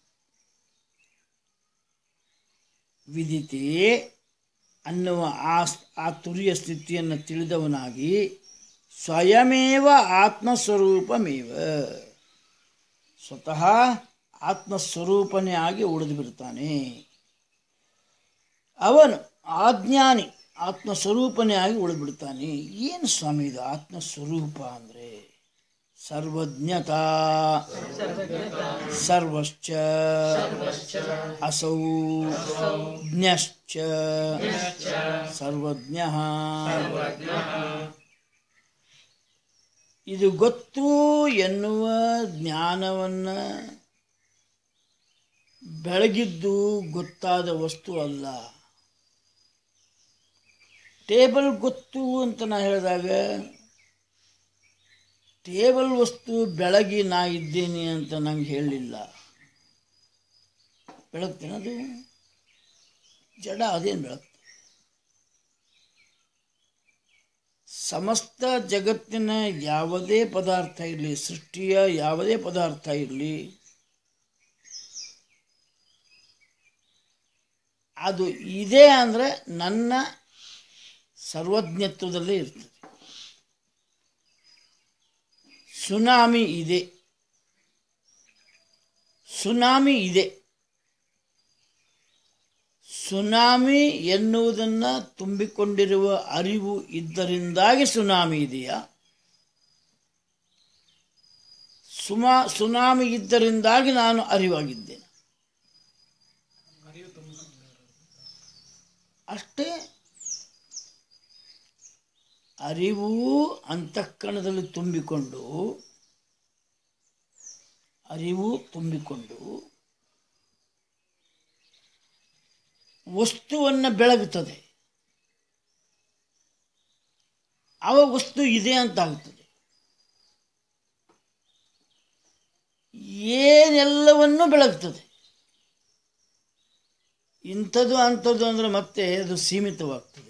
ವಿದಿತೆ ಅನ್ನುವ ಆ ಆ ತುರಿಯ ಸ್ಥಿತಿಯನ್ನು ತಿಳಿದವನಾಗಿ ಸ್ವಯಮೇವ ಆತ್ಮಸ್ವರೂಪಮೇವ ಸ್ವತಃ ಆತ್ಮಸ್ವರೂಪನೇ ಆಗಿ ಉಳಿದು ಬಿಡ್ತಾನೆ ಅವನು ಆಜ್ಞಾನಿ ಆತ್ಮಸ್ವರೂಪನೇ ಆಗಿ ಉಳಿದ್ಬಿಡ್ತಾನೆ ಏನು ಸ್ವಾಮಿ ಇದು ಆತ್ಮಸ್ವರೂಪ ಅಂದರೆ ಸರ್ವಜ್ಞತಾ ಸರ್ವಶ್ಚ ಅಸೌ ಜ್ಞಶ್ಚ ಸರ್ವಜ್ಞ ಇದು ಗೊತ್ತು ಎನ್ನುವ ಜ್ಞಾನವನ್ನು ಬೆಳಗಿದ್ದು ಗೊತ್ತಾದ ವಸ್ತು ಅಲ್ಲ ಟೇಬಲ್ ಗೊತ್ತು ಅಂತ ನಾ ಹೇಳಿದಾಗ ಟೇಬಲ್ ವಸ್ತು ಬೆಳಗಿ ನಾ ಇದ್ದೀನಿ ಅಂತ ನಂಗೆ ಹೇಳಲಿಲ್ಲ ಬೆಳಗ್ತೇನದು ಜಡ ಅದೇನು ಬೆಳಗ್ತದೆ ಸಮಸ್ತ ಜಗತ್ತಿನ ಯಾವುದೇ ಪದಾರ್ಥ ಇರಲಿ ಸೃಷ್ಟಿಯ ಯಾವುದೇ ಪದಾರ್ಥ ಇರಲಿ ಅದು ಇದೆ ಅಂದರೆ ನನ್ನ ಸರ್ವಜ್ಞತ್ವದಲ್ಲೇ ಇರ್ತದೆ ಸುನಾಮಿ ಇದೆ ಸುನಾಮಿ ಇದೆ ಸುನಾಮಿ ಎನ್ನುವುದನ್ನು ತುಂಬಿಕೊಂಡಿರುವ ಅರಿವು ಇದ್ದರಿಂದಾಗಿ ಸುನಾಮಿ ಇದೆಯಾ ಸುಮಾ ಸುನಾಮಿ ಇದ್ದರಿಂದಾಗಿ ನಾನು ಅರಿವಾಗಿದ್ದೇನೆ ಅಷ್ಟೇ ಅರಿವು ಅಂತಃಕರಣದಲ್ಲಿ ತುಂಬಿಕೊಂಡು ಅರಿವು ತುಂಬಿಕೊಂಡು ವಸ್ತುವನ್ನು ಬೆಳಗುತ್ತದೆ ಅವ ವಸ್ತು ಇದೆ ಅಂತ ಆಗ್ತದೆ ಏನೆಲ್ಲವನ್ನೂ ಬೆಳಗ್ತದೆ ಇಂಥದ್ದು ಅಂಥದ್ದು ಅಂದರೆ ಮತ್ತೆ ಅದು ಸೀಮಿತವಾಗ್ತದೆ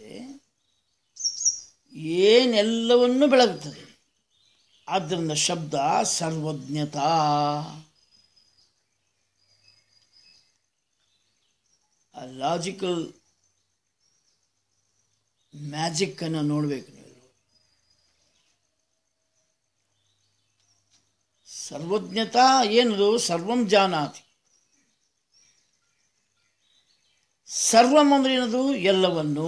ಏನೆಲ್ಲವನ್ನೂ ಬೆಳಗುತ್ತದೆ ಆದ್ದರಿಂದ ಶಬ್ದ ಸರ್ವಜ್ಞತಾ ಲಾಜಿಕಲ್ ಮ್ಯಾಜಿಕ್ಕನ್ನು ನೋಡಬೇಕು ನೀವು ಸರ್ವಜ್ಞತಾ ಏನದು ಸರ್ವಂ ಜಾನಾತಿ ಸರ್ವಂ ಅಂದ್ರೆ ಏನದು ಎಲ್ಲವನ್ನು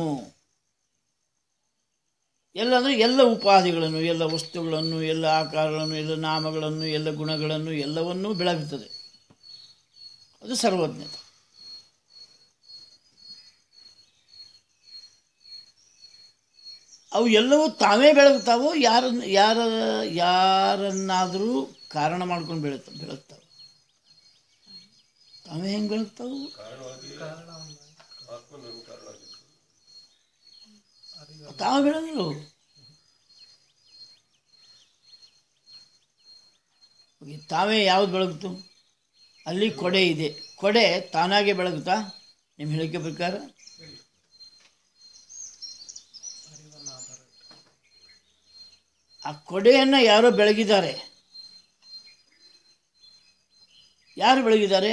ಎಲ್ಲ ಅಂದರೆ ಎಲ್ಲ ಉಪಾಧಿಗಳನ್ನು ಎಲ್ಲ ವಸ್ತುಗಳನ್ನು ಎಲ್ಲ ಆಕಾರಗಳನ್ನು ಎಲ್ಲ ನಾಮಗಳನ್ನು ಎಲ್ಲ ಗುಣಗಳನ್ನು ಎಲ್ಲವನ್ನೂ ಬೆಳಗುತ್ತದೆ ಅದು ಸರ್ವಜ್ಞತೆ ಅವು ಎಲ್ಲವೂ ತಾವೇ ಬೆಳಗ್ತಾವೋ ಯಾರನ್ನ ಯಾರ ಯಾರನ್ನಾದರೂ ಕಾರಣ ಮಾಡ್ಕೊಂಡು ಬೆಳತ ಬೆಳಗ್ತಾವೆ ತಾವೇ ಹೆಂಗೆ ಬೆಳಗ್ತಾವು ತಾವೇ ಬೆಳಗಿಲ್ಲ ಅವು. ಹೋಗಿ ತಾವೇ ಯಾವ್ದು ಬೆಳಗ್ತು ಅಲ್ಲಿ ಕೊಡೆ ಇದೆ ಕೊಡೆ ತಾನಾಗೆ ಬೆಳಗುತ್ತಾ ನಿಮ್ಮ ಹೇಳಿಕೆ ಪ್ರಕಾರ ಆ ಕೊಡೆಯನ್ನು ಯಾರೋ ಬೆಳಗಿದ್ದಾರೆ ಯಾರು ಬೆಳಗಿದ್ದಾರೆ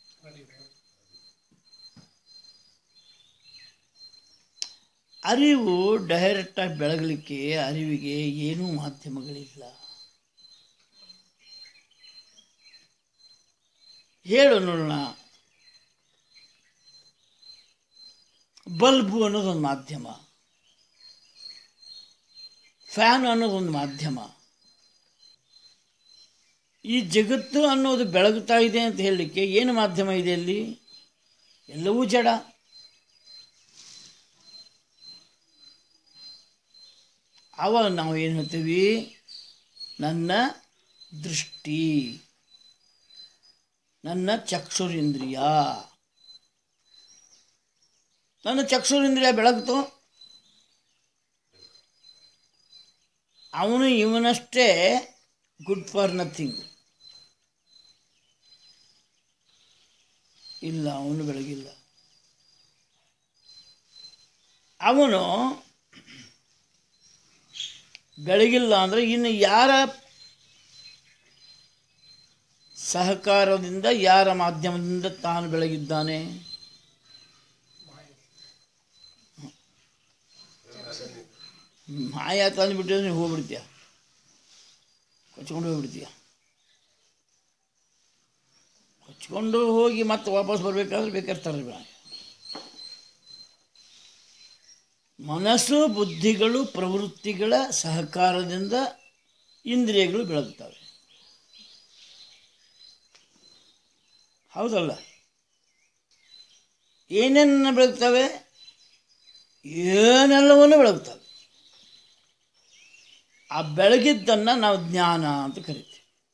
ಅರಿವು ಡೈರೆಕ್ಟಾಗಿ ಬೆಳಗಲಿಕ್ಕೆ ಅರಿವಿಗೆ ಏನೂ ಮಾಧ್ಯಮಗಳಿಲ್ಲ ಹೇಳು ನೋಡೋಣ ಬಲ್ಬು ಅನ್ನೋದೊಂದು ಮಾಧ್ಯಮ ಫ್ಯಾನ್ ಅನ್ನೋದೊಂದು ಮಾಧ್ಯಮ ಈ ಜಗತ್ತು ಅನ್ನೋದು ಬೆಳಗುತ್ತಾ ಇದೆ ಅಂತ ಹೇಳಲಿಕ್ಕೆ ಏನು ಮಾಧ್ಯಮ ಇದೆ ಅಲ್ಲಿ ಎಲ್ಲವೂ ಜಡ ಆವಾಗ ನಾವು ಏನು ಹೇಳ್ತೀವಿ ನನ್ನ ದೃಷ್ಟಿ ನನ್ನ ಚಕ್ಷುರಿಂದ್ರಿಯ ನನ್ನ ಚಕ್ಷುರಿಂದ್ರಿಯ ಬೆಳಗ್ತು ಅವನು ಇವನಷ್ಟೇ ಗುಡ್ ಫಾರ್ ನಥಿಂಗ್ ಇಲ್ಲ ಅವನು ಬೆಳಗಿಲ್ಲ ಅವನು ಬೆಳಗಿಲ್ಲ ಅಂದರೆ ಇನ್ನು ಯಾರ ಸಹಕಾರದಿಂದ ಯಾರ ಮಾಧ್ಯಮದಿಂದ ತಾನು ಬೆಳಗಿದ್ದಾನೆ ಮಾಯ ತಂದುಬಿಟ್ಟಿದ್ರೆ ನೀವು ಹೋಗ್ಬಿಡ್ತೀಯ ಕೊಚ್ಕೊಂಡು ಹೋಗ್ಬಿಡ್ತೀಯ ಕೊಚ್ಕೊಂಡು ಹೋಗಿ ಮತ್ತೆ ವಾಪಸ್ ಬರಬೇಕಾದ್ರೆ ಬೇಕಾದ್ರೆ ತರಬೇಡ ಮನಸ್ಸು ಬುದ್ಧಿಗಳು ಪ್ರವೃತ್ತಿಗಳ ಸಹಕಾರದಿಂದ ಇಂದ್ರಿಯಗಳು ಬೆಳಗ್ತವೆ ಹೌದಲ್ಲ ಏನೇನು ಬೆಳಗ್ತವೆ ಏನೆಲ್ಲವನ್ನು ಬೆಳಗ್ತವೆ ಆ ಬೆಳಗಿದ್ದನ್ನು ನಾವು ಜ್ಞಾನ ಅಂತ ಕರಿತೀವಿ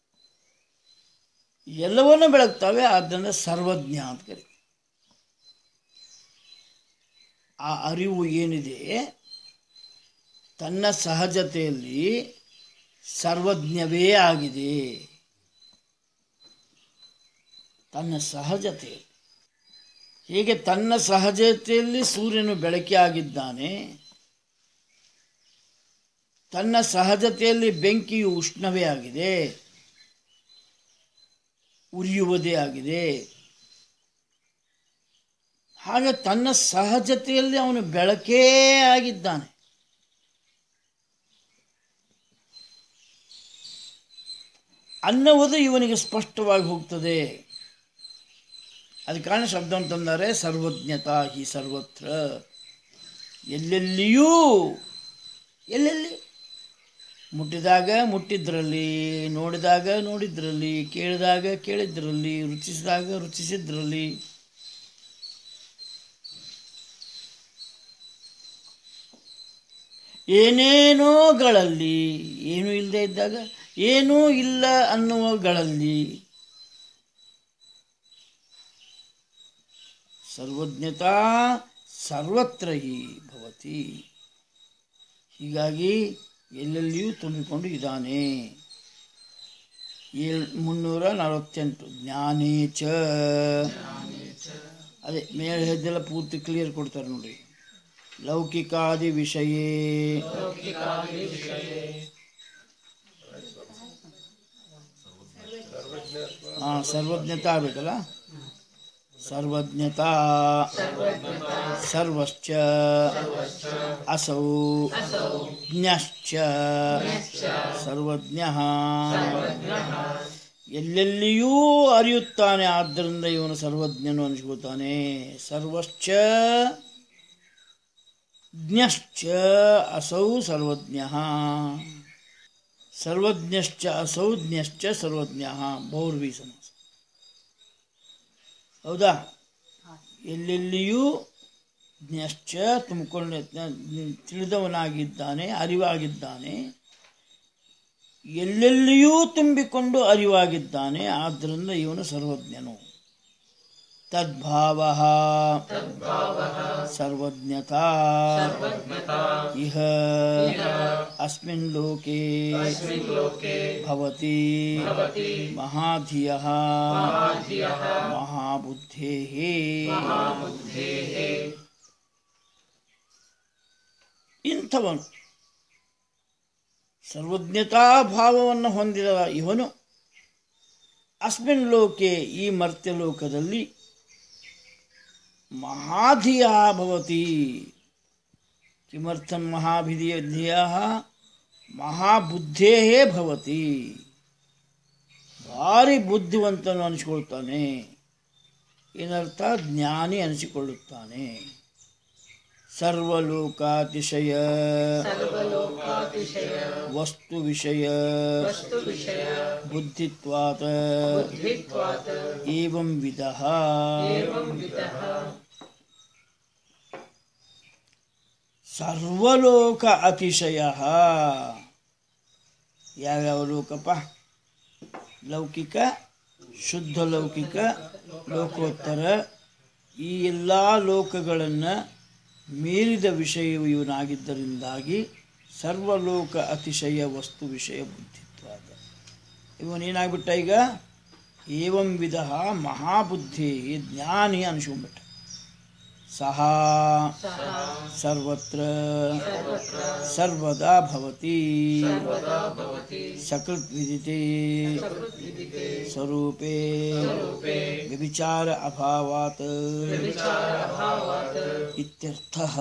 ಎಲ್ಲವನ್ನೂ ಬೆಳಗ್ತವೆ ಆದ್ದರಿಂದ ಸರ್ವಜ್ಞ ಅಂತ ಕರಿತೀವಿ ಆ ಅರಿವು ಏನಿದೆ ತನ್ನ ಸಹಜತೆಯಲ್ಲಿ ಸರ್ವಜ್ಞವೇ ಆಗಿದೆ ತನ್ನ ಸಹಜತೆಯಲ್ಲಿ ಹೀಗೆ ತನ್ನ ಸಹಜತೆಯಲ್ಲಿ ಸೂರ್ಯನು ಬೆಳಕೆ ಆಗಿದ್ದಾನೆ ತನ್ನ ಸಹಜತೆಯಲ್ಲಿ ಬೆಂಕಿಯು ಉಷ್ಣವೇ ಆಗಿದೆ ಉರಿಯುವುದೇ ಆಗಿದೆ ಹಾಗೆ ತನ್ನ ಸಹಜತೆಯಲ್ಲಿ ಅವನು ಬೆಳಕೇ ಆಗಿದ್ದಾನೆ ಅನ್ನುವುದು ಇವನಿಗೆ ಸ್ಪಷ್ಟವಾಗಿ ಹೋಗ್ತದೆ ಅದಕ್ಕೆ ಕಾರಣ ಶಬ್ದವನ್ನು ತಂದರೆ ಸರ್ವಜ್ಞತಾ ಹಿ ಸರ್ವತ್ರ ಎಲ್ಲೆಲ್ಲಿಯೂ ಎಲ್ಲೆಲ್ಲಿ ಮುಟ್ಟಿದಾಗ ಮುಟ್ಟಿದ್ರಲ್ಲಿ ನೋಡಿದಾಗ ನೋಡಿದ್ರಲ್ಲಿ ಕೇಳಿದಾಗ ಕೇಳಿದ್ರಲ್ಲಿ ರುಚಿಸಿದಾಗ ರುಚಿಸಿದ್ರಲ್ಲಿ ಏನೇನೋಗಳಲ್ಲಿ ಏನೂ ಇಲ್ಲದೆ ಇದ್ದಾಗ ಏನೂ ಇಲ್ಲ ಅನ್ನುವಗಳಲ್ಲಿ ಸರ್ವಜ್ಞತಾ ಸರ್ವತ್ರ ಹಿ ಭವತಿ ಹೀಗಾಗಿ ಎಲ್ಲೆಲ್ಲಿಯೂ ತುಂಬಿಕೊಂಡು ಇದ್ದಾನೆ ಏಳ್ ಮುನ್ನೂರ ನಲವತ್ತೆಂಟು ಜ್ಞಾನೇಚ ಅದೇ ಮೇಲೆ ಹೆದ್ದೆಲ್ಲ ಪೂರ್ತಿ ಕ್ಲಿಯರ್ ಕೊಡ್ತಾರೆ ನೋಡ್ರಿ ಲೌಕಿಕಾದಿ ವಿಷಯೇ ಹಾಂ ಸರ್ವಜ್ಞತಾ ಆಗಬೇಕಲ್ಲ ಸರ್ವಜ್ಞತಾ ಸರ್ವಶ್ಚ ಅಸೌ ಜ್ಞಶ್ಚ ಸರ್ವಜ್ಞ ಎಲ್ಲೆಲ್ಲಿಯೂ ಅರಿಯುತ್ತಾನೆ ಆದ್ದರಿಂದ ಇವನು ಸರ್ವಜ್ಞನು ಅನಿಸ್ಕೊತಾನೆ ಸರ್ವಶ್ಚ ಜ್ಞಶ್ಚ ಅಸೌ ಸರ್ವಜ್ಞ ಸರ್ವಜ್ಞಶ್ಚ ಅಸೌ ಜ್ಞಶ್ಚ ಸರ್ವಜ್ಞ ಬಹುರ್ವಿ ಸಮಾಸ ಹೌದಾ ಎಲ್ಲೆಲ್ಲಿಯೂ ಜ್ಞಶ್ಚ ತುಂಬಿಕೊಂಡ ತಿಳಿದವನಾಗಿದ್ದಾನೆ ಅರಿವಾಗಿದ್ದಾನೆ ಎಲ್ಲೆಲ್ಲಿಯೂ ತುಂಬಿಕೊಂಡು ಅರಿವಾಗಿದ್ದಾನೆ ಆದ್ದರಿಂದ ಇವನು ಸರ್ವಜ್ಞನು ತದ್ಭಾವ ಸರ್ವಜ್ಞತಾ ಇಹ ಅಸ್ಮಿನ್ ಲೋಕೆ ಭವತಿ ಮಹಾಧಿಯಃ ಮಹಾಬುದ್ಧೇಃ ಇಂಥವನು ಸರ್ವಜ್ಞತಾ ಭಾವವನ್ನು ಹೊಂದಿದ ಇವನು ಅಸ್ಮಿನ್ ಲೋಕೆ ಈ ಮರ್ತ್ಯ ಲೋಕದಲ್ಲಿ ಮಹಾಧಿಯ ಭವತಿ ಕಿಮರ್ಥಂ ಮಹಾಭಿಧಿಯ ಧಿಯ ಮಹಾಬುದ್ಧೇ ಭವತಿ ಭಾರಿ ಬುದ್ಧಿವಂತನು ಅನಿಸಿಕೊಳ್ತಾನೆ ಏನರ್ಥ ಜ್ಞಾನಿ ಅನಿಸಿಕೊಳ್ಳುತ್ತಾನೆ ಸರ್ವಲೋಕಾತಿಶಯ ಸರ್ವಲೋಕಾತಿಶಯ ವಸ್ತು ವಿಷಯ ವಸ್ತು ವಿಷಯ ಬುದ್ಧಿತ್ವಾತ್ ಬುದ್ಧಿತ್ವಾತ್ ಏವಂ ವಿಧಃ ಏವಂ ವಿಧಃ ಸರ್ವಲೋಕ ಅತಿಶಯ ಯಾವ್ಯಾವ ಲೋಕಪ್ಪ ಲೌಕಿಕ ಶುದ್ಧ ಲೌಕಿಕ ಲೋಕೋತ್ತರ ಈ ಎಲ್ಲ ಲೋಕಗಳನ್ನು ಮೀರಿದ ವಿಷಯವು ಇವನಾಗಿದ್ದರಿಂದಾಗಿ ಸರ್ವಲೋಕ ಅತಿಶಯ ವಸ್ತು ವಿಷಯ ಬುದ್ಧಿತ್ವಾದ ಇವನೇನಾಗ್ಬಿಟ್ಟ ಈಗ ಏವಂ ವಿಧ ಮಹಾಬುದ್ಧಿ ಜ್ಞಾನಿ ಅನಿಸ್ಕೊಂಡ್ಬಿಟ್ಟ ಸಹ ಸರ್ವತ್ರ ಸರ್ವದಾ ಭವತಿ ಸಕೃತ್ ವಿದಿತೆ ಸ್ವರೂಪೇ ವ್ಯಭಿಚಾರ ಅಭಾವಾತ್ ಇತ್ಯರ್ಥಃ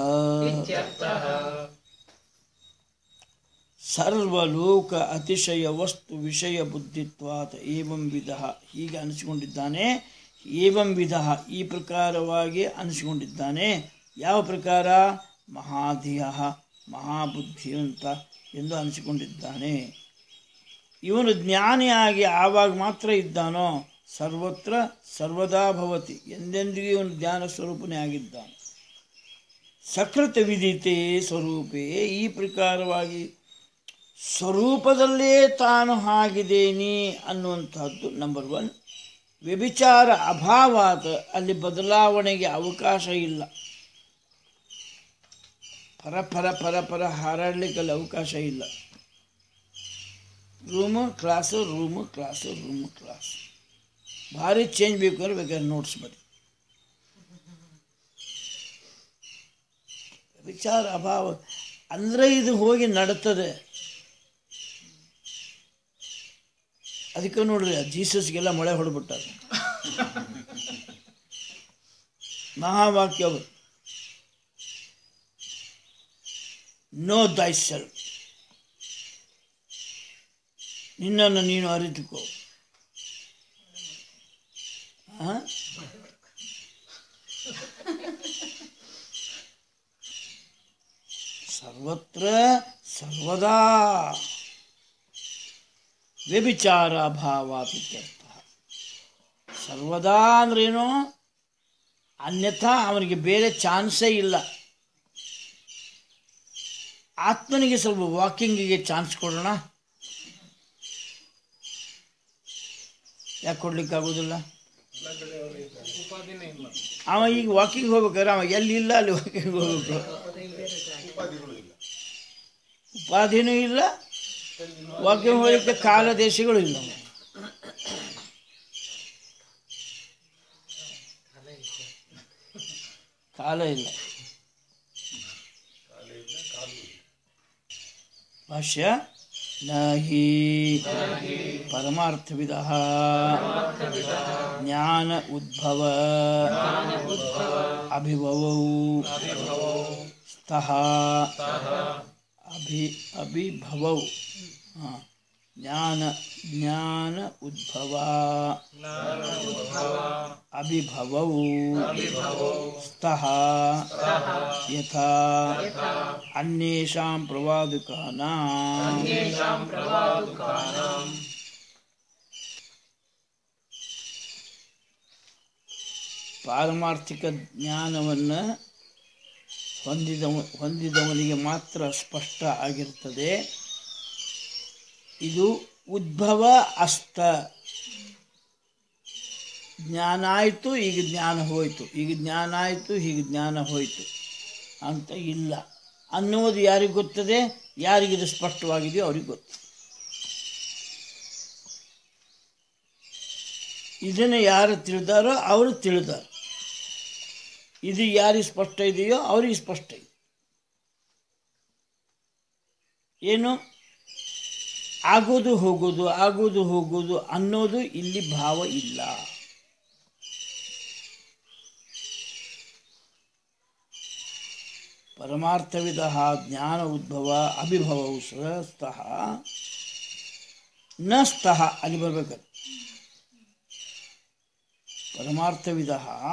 ಸರ್ವಲೋಕ ಅತಿಶಯ ವಸ್ತು ವಿಷಯ ಬುದ್ಧಿತ್ವಾತ್ ಏವಂ ವಿಧ ಹೀಗೆ ಅನಿಸಿಕೊಂಡಿದ್ದಾನೆ ಏವಂ ವಿಧ ಈ ಪ್ರಕಾರವಾಗಿ ಅನಿಸಿಕೊಂಡಿದ್ದಾನೆ ಯಾವ ಪ್ರಕಾರ ಮಹಾಧಿಯ ಮಹಾಬುದ್ಧಿವಂತ ಎಂದು ಅನಿಸಿಕೊಂಡಿದ್ದಾನೆ ಇವನು ಜ್ಞಾನಿಯಾಗಿ ಆವಾಗ ಮಾತ್ರ ಇದ್ದಾನೋ ಸರ್ವತ್ರ ಸರ್ವದಾ ಭವತಿ ಎಂದೆಂದಿಗೂ ಇವನು ಜ್ಞಾನ ಸ್ವರೂಪನೇ ಆಗಿದ್ದಾನೆ ಸಕೃತ ವಿದಿತೆ ಸ್ವರೂಪೇ ಈ ಪ್ರಕಾರವಾಗಿ ಸ್ವರೂಪದಲ್ಲೇ ತಾನು ಆಗಿದ್ದೇನೆ ಅನ್ನುವಂಥದ್ದು ನಂಬರ್ ಒನ್ ವ್ಯಭಿಚಾರ ಅಭಾವಾತ್ ಅಲ್ಲಿ ಬದಲಾವಣೆಗೆ ಅವಕಾಶ ಇಲ್ಲ ಪರ ಪರ ಪರ ಪರ ಹಾರಾಡ್ಲಿಕ್ಕೆ ಅಲ್ಲಿ ಅವಕಾಶ ಇಲ್ಲ room class room class room class ಭಾರಿ ಚೇಂಜ್ ಬೇಕು ಅಂದ್ರೆ ಬೇಕಾದ್ರೆ ನೋಟ್ಸ್ ಬರಿ ವಿಚಾರ ಅಭಾವ ಅಂದರೆ ಇದು ಹೋಗಿ ನಡ್ತದೆ ಅದಕ್ಕೆ ನೋಡ್ರಿ ಆ ಜೀಸಸ್ಗೆಲ್ಲ ಮಳೆ ಹೊಡೆದ್ಬಿಟ್ಟಾರೆ ಮಹಾವಾಕ್ಯ ಅವರು ನೋ ದೈ ಸೆಲ್ಫ್ ನಿನ್ನನ್ನು ನೀನು ಅರಿತುಕೋ ಆ? ಸರ್ವತ್ರ ಸರ್ವದಾ ವ್ಯಭಿಚಾರ ಭಾವಾತ್ ಇತ್ಯರ್ಥ ಸರ್ವದಾ ಅಂದ್ರೇನು ಅನ್ಯಥಾ ಅವನಿಗೆ ಬೇರೆ ಚಾನ್ಸೇ ಇಲ್ಲ ಆತ್ಮನಿಗೆ ಸ್ವಲ್ಪ ವಾಕಿಂಗಿಗೆ ಚಾನ್ಸ್ ಕೊಡೋಣ ಯಾಕೆ ಕೊಡ್ಲಿಕ್ಕೆ ಆಗೋದಿಲ್ಲ ಅವ ಈಗ ವಾಕಿಂಗ್ ಹೋಗ್ಬೇಕಾದ್ರೆ ಅವ ಎಲ್ಲಿ ಇಲ್ಲ ಅಲ್ಲಿ ವಾಕಿಂಗ್ ಹೋಗ್ಬೇಕು ಉಪಾಧಿನೂ ಇಲ್ಲ ವಾಕಿಂಗ್ ಹೋಗ್ಲಿಕ್ಕೆ ಕಾಲ ದೇಶಗಳು ಇಲ್ಲ ಕಾಲ ಇಲ್ಲ ಭಾಷ್ಯ ನಹಿ ಪರಮಾರ್ಥವಿದ ಜ್ಞಾನ ಉದ್ಭವ ಅಭಿಭವೌ ಸ್ತಃ ಅಭಿ ಅಭಿಭವೌ ಹಾ. ಜ್ಞಾನ ಜ್ಞಾನ ಉದ್ಭವ ಅಭಿಭವೌ ಸ್ತಃ ಯಥಾ ಅನ್ಯೇಷಾಂ ಪ್ರವಾದುಕಾನಾಂ ಪಾರಮಾರ್ಥಿಕ ಜ್ಞಾನವನ್ನು ಹೊಂದಿದವ ಹೊಂದಿದವನಿಗೆ ಮಾತ್ರ ಸ್ಪಷ್ಟ ಆಗಿರ್ತದೆ ಇದು ಉದ್ಭವ ಅಸ್ತ ಜ್ಞಾನ ಆಯಿತು ಈಗ ಜ್ಞಾನ ಹೋಯಿತು ಈಗ ಜ್ಞಾನ ಆಯಿತು ಈಗ ಜ್ಞಾನ ಹೋಯಿತು ಅಂತ ಇಲ್ಲ ಅನ್ನುವುದು ಯಾರಿಗೆ ಗೊತ್ತದೆ ಯಾರಿಗಿದು ಸ್ಪಷ್ಟವಾಗಿದೆಯೋ ಅವ್ರಿಗೆ ಗೊತ್ತು ಇದನ್ನು ಯಾರು ತಿಳಿದಾರೋ ಅವರು ತಿಳಿದಾರ ಇದು ಯಾರಿಗೆ ಸ್ಪಷ್ಟ ಇದೆಯೋ ಅವ್ರಿಗೆ ಸ್ಪಷ್ಟ ಇದೆ ಏನು ಆಗೋದು ಹೋಗೋದು ಆಗೋದು ಹೋಗೋದು ಅನ್ನೋದು ಇಲ್ಲಿ ಭಾವ ಇಲ್ಲ ಪರಮಾರ್ಥವಿದ ಜ್ಞಾನ ಉದ್ಭವ ಅಭಿಭವವು ಸಹ ಸ್ತಃ ನ ಸ್ತಃ ಅಲ್ಲಿ ಬರ್ಬೇಕು ಪರಮಾರ್ಥವಿದ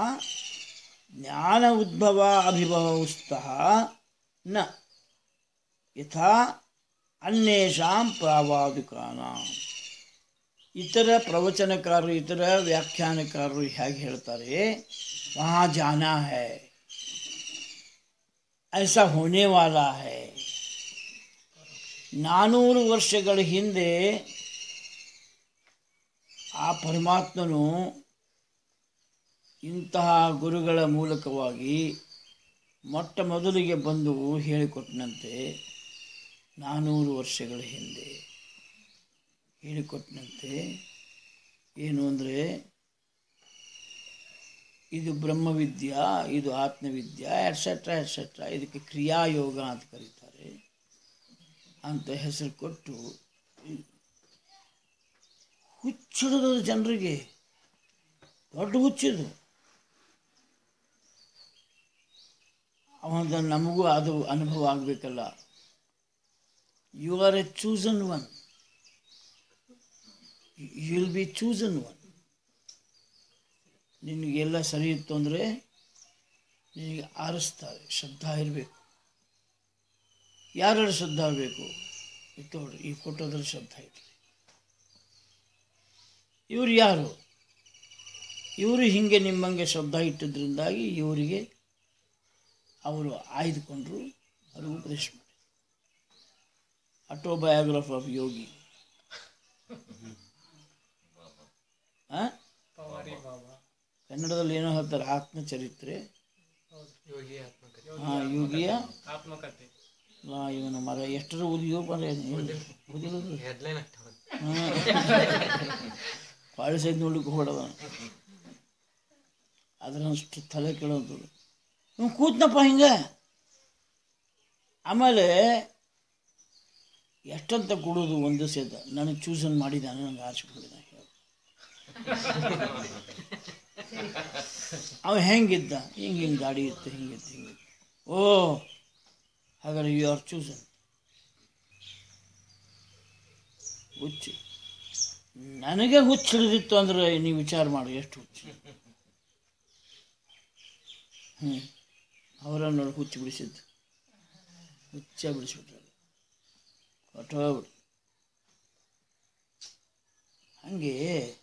ಜ್ಞಾನ ಉದ್ಭವ ಅಭಿಭವವು ಸ್ತಃ ನ ಯಥಾ ಅನ್ಯೇಷಾಂ ಪ್ರಾವಾದಿಕಾನಾಂ ಇತರ ಪ್ರವಚನಕಾರರು ಇತರ ವ್ಯಾಖ್ಯಾನಕಾರರು ಹೇಗೆ ಹೇಳ್ತಾರೆ ವहाँ जाना है ऐसा होने वाला है ನಾನೂರು ವರ್ಷಗಳ ಹಿಂದೆ ಆ ಪರಮಾತ್ಮನು ಇಂತಹ ಗುರುಗಳ ಮೂಲಕವಾಗಿ ಮೊಟ್ಟ ಮೊದಲಿಗೆ ಬಂದು ಹೇಳಿಕೊಟ್ಟನಂತೆ ನಾನೂರು ವರ್ಷಗಳ ಹಿಂದೆ ಹೇಳಿಕೊಟ್ಟನಂತೆ ಏನು ಅಂದರೆ ಇದು ಬ್ರಹ್ಮವಿದ್ಯಾ ಇದು ಆತ್ಮವಿದ್ಯಾ ಎಟ್ಸೆಟ್ರಾ ಎಟ್ಸೆಟ್ರಾ ಇದಕ್ಕೆ ಕ್ರಿಯಾಯೋಗ ಅಂತ ಕರೀತಾರೆ ಅಂತ ಹೆಸರು ಕೊಟ್ಟು ಹುಚ್ಚಿಡೋದು ಜನರಿಗೆ ದೊಡ್ಡ ಹುಚ್ಚಿದು ಅವಂದ ನಮಗೂ ಅದು ಅನುಭವ ಆಗಬೇಕಲ್ಲ you are a chosen one you will be chosen one ನಿನಗೆಲ್ಲ ಸರಿ ಇತ್ತು ಅಂದರೆ ನಿನಗೆ ಆರಿಸ್ತಾರೆ ಶ್ರದ್ಧಾ ಇರಬೇಕು ಯಾರ್ಯಾರು ಶ್ರದ್ಧಾ ಬೇಕು ಇತ್ತು ನೋಡ್ರಿ ಈ ಫೋಟೋದಲ್ಲಿ ಶ್ರದ್ಧಾ ಇರಲಿ ಇವರು ಯಾರು ಇವರು ಹಿಂಗೆ ನಿಮ್ಮಂಗೆ ಶ್ರದ್ಧಾ ಇಟ್ಟಿದ್ರಿಂದಾಗಿ ಇವರಿಗೆ ಅವರು ಆಯ್ದುಕೊಂಡ್ರು ಅವರು ಉಪದೇಶ ಮಾಡಿ ಆಟೋಬಯೋಗ್ರಫ್ ಆಫ್ ಯೋಗಿ ಆ? ಕನ್ನಡದಲ್ಲಿ ಏನೋ ಹೇಳ್ತಾರೆ ಆತ್ಮಚರಿತ್ರೆ ಯೋಗಿ ಆತ್ಮಕಥೆ ಹಾ ಯೋಗಿಯ ಆತ್ಮಕಥೆ ಆ, ಇವನ ಮರ ಎಷ್ಟರ ಓದಿಯೋ ಮರ ಓದಿರೋದು ಹೆಡ್ಲೈನ್ ಆಗ್ತಾವ ಪಾಳಿ ಸೈಡ್ ನೋಡ್ಲಿಕ್ಕೆ ಹೊಡದ ಅದರಷ್ಟು ತಲೆ ಕೇಳೋದು ಇವ್ ಕೂತ್ನಪ್ಪ ಹಿಂಗೆ ಆಮೇಲೆ ಎಷ್ಟಂತ ಕೊಡೋದು ಒಂದು ಸೇದ ನನಗೆ ಚೂಸನ್ ಮಾಡಿದ್ದಾನೆ ನನಗೆ ಆರಿಸ್ಬಿಟ್ಟಿದ್ದಾನೆ ಅವ ಹೆಂಗಿದ್ದ ಹಿಂಗೆ ಹಿಂಗೆ ಗಾಡಿ ಇತ್ತು ಹಿಂಗಿತ್ತು ಹಿಂಗಿತ್ತು ಓ ಹಾಗಾದ್ರೆ ಯು ಆರ್ ಚೂಸನ್ ಹುಚ್ಚು ನನಗೆ ಹುಚ್ಚು ಹಿಡಿದಿತ್ತು ಅಂದ್ರೆ ನೀವು ವಿಚಾರ ಮಾಡಿ ಎಷ್ಟು ಹುಚ್ಚು ಹ್ಞೂ ಅವರನ್ನು ನೋಡಿ ಹುಚ್ಚು ಬಿಡಿಸಿದ್ದು ಹುಚ್ಚ ಬಿಡಿಸ್ಬಿಟ್ರು ಹೊಟ್ಟೋಗ್ಬಿಡು ಹಾಗೆ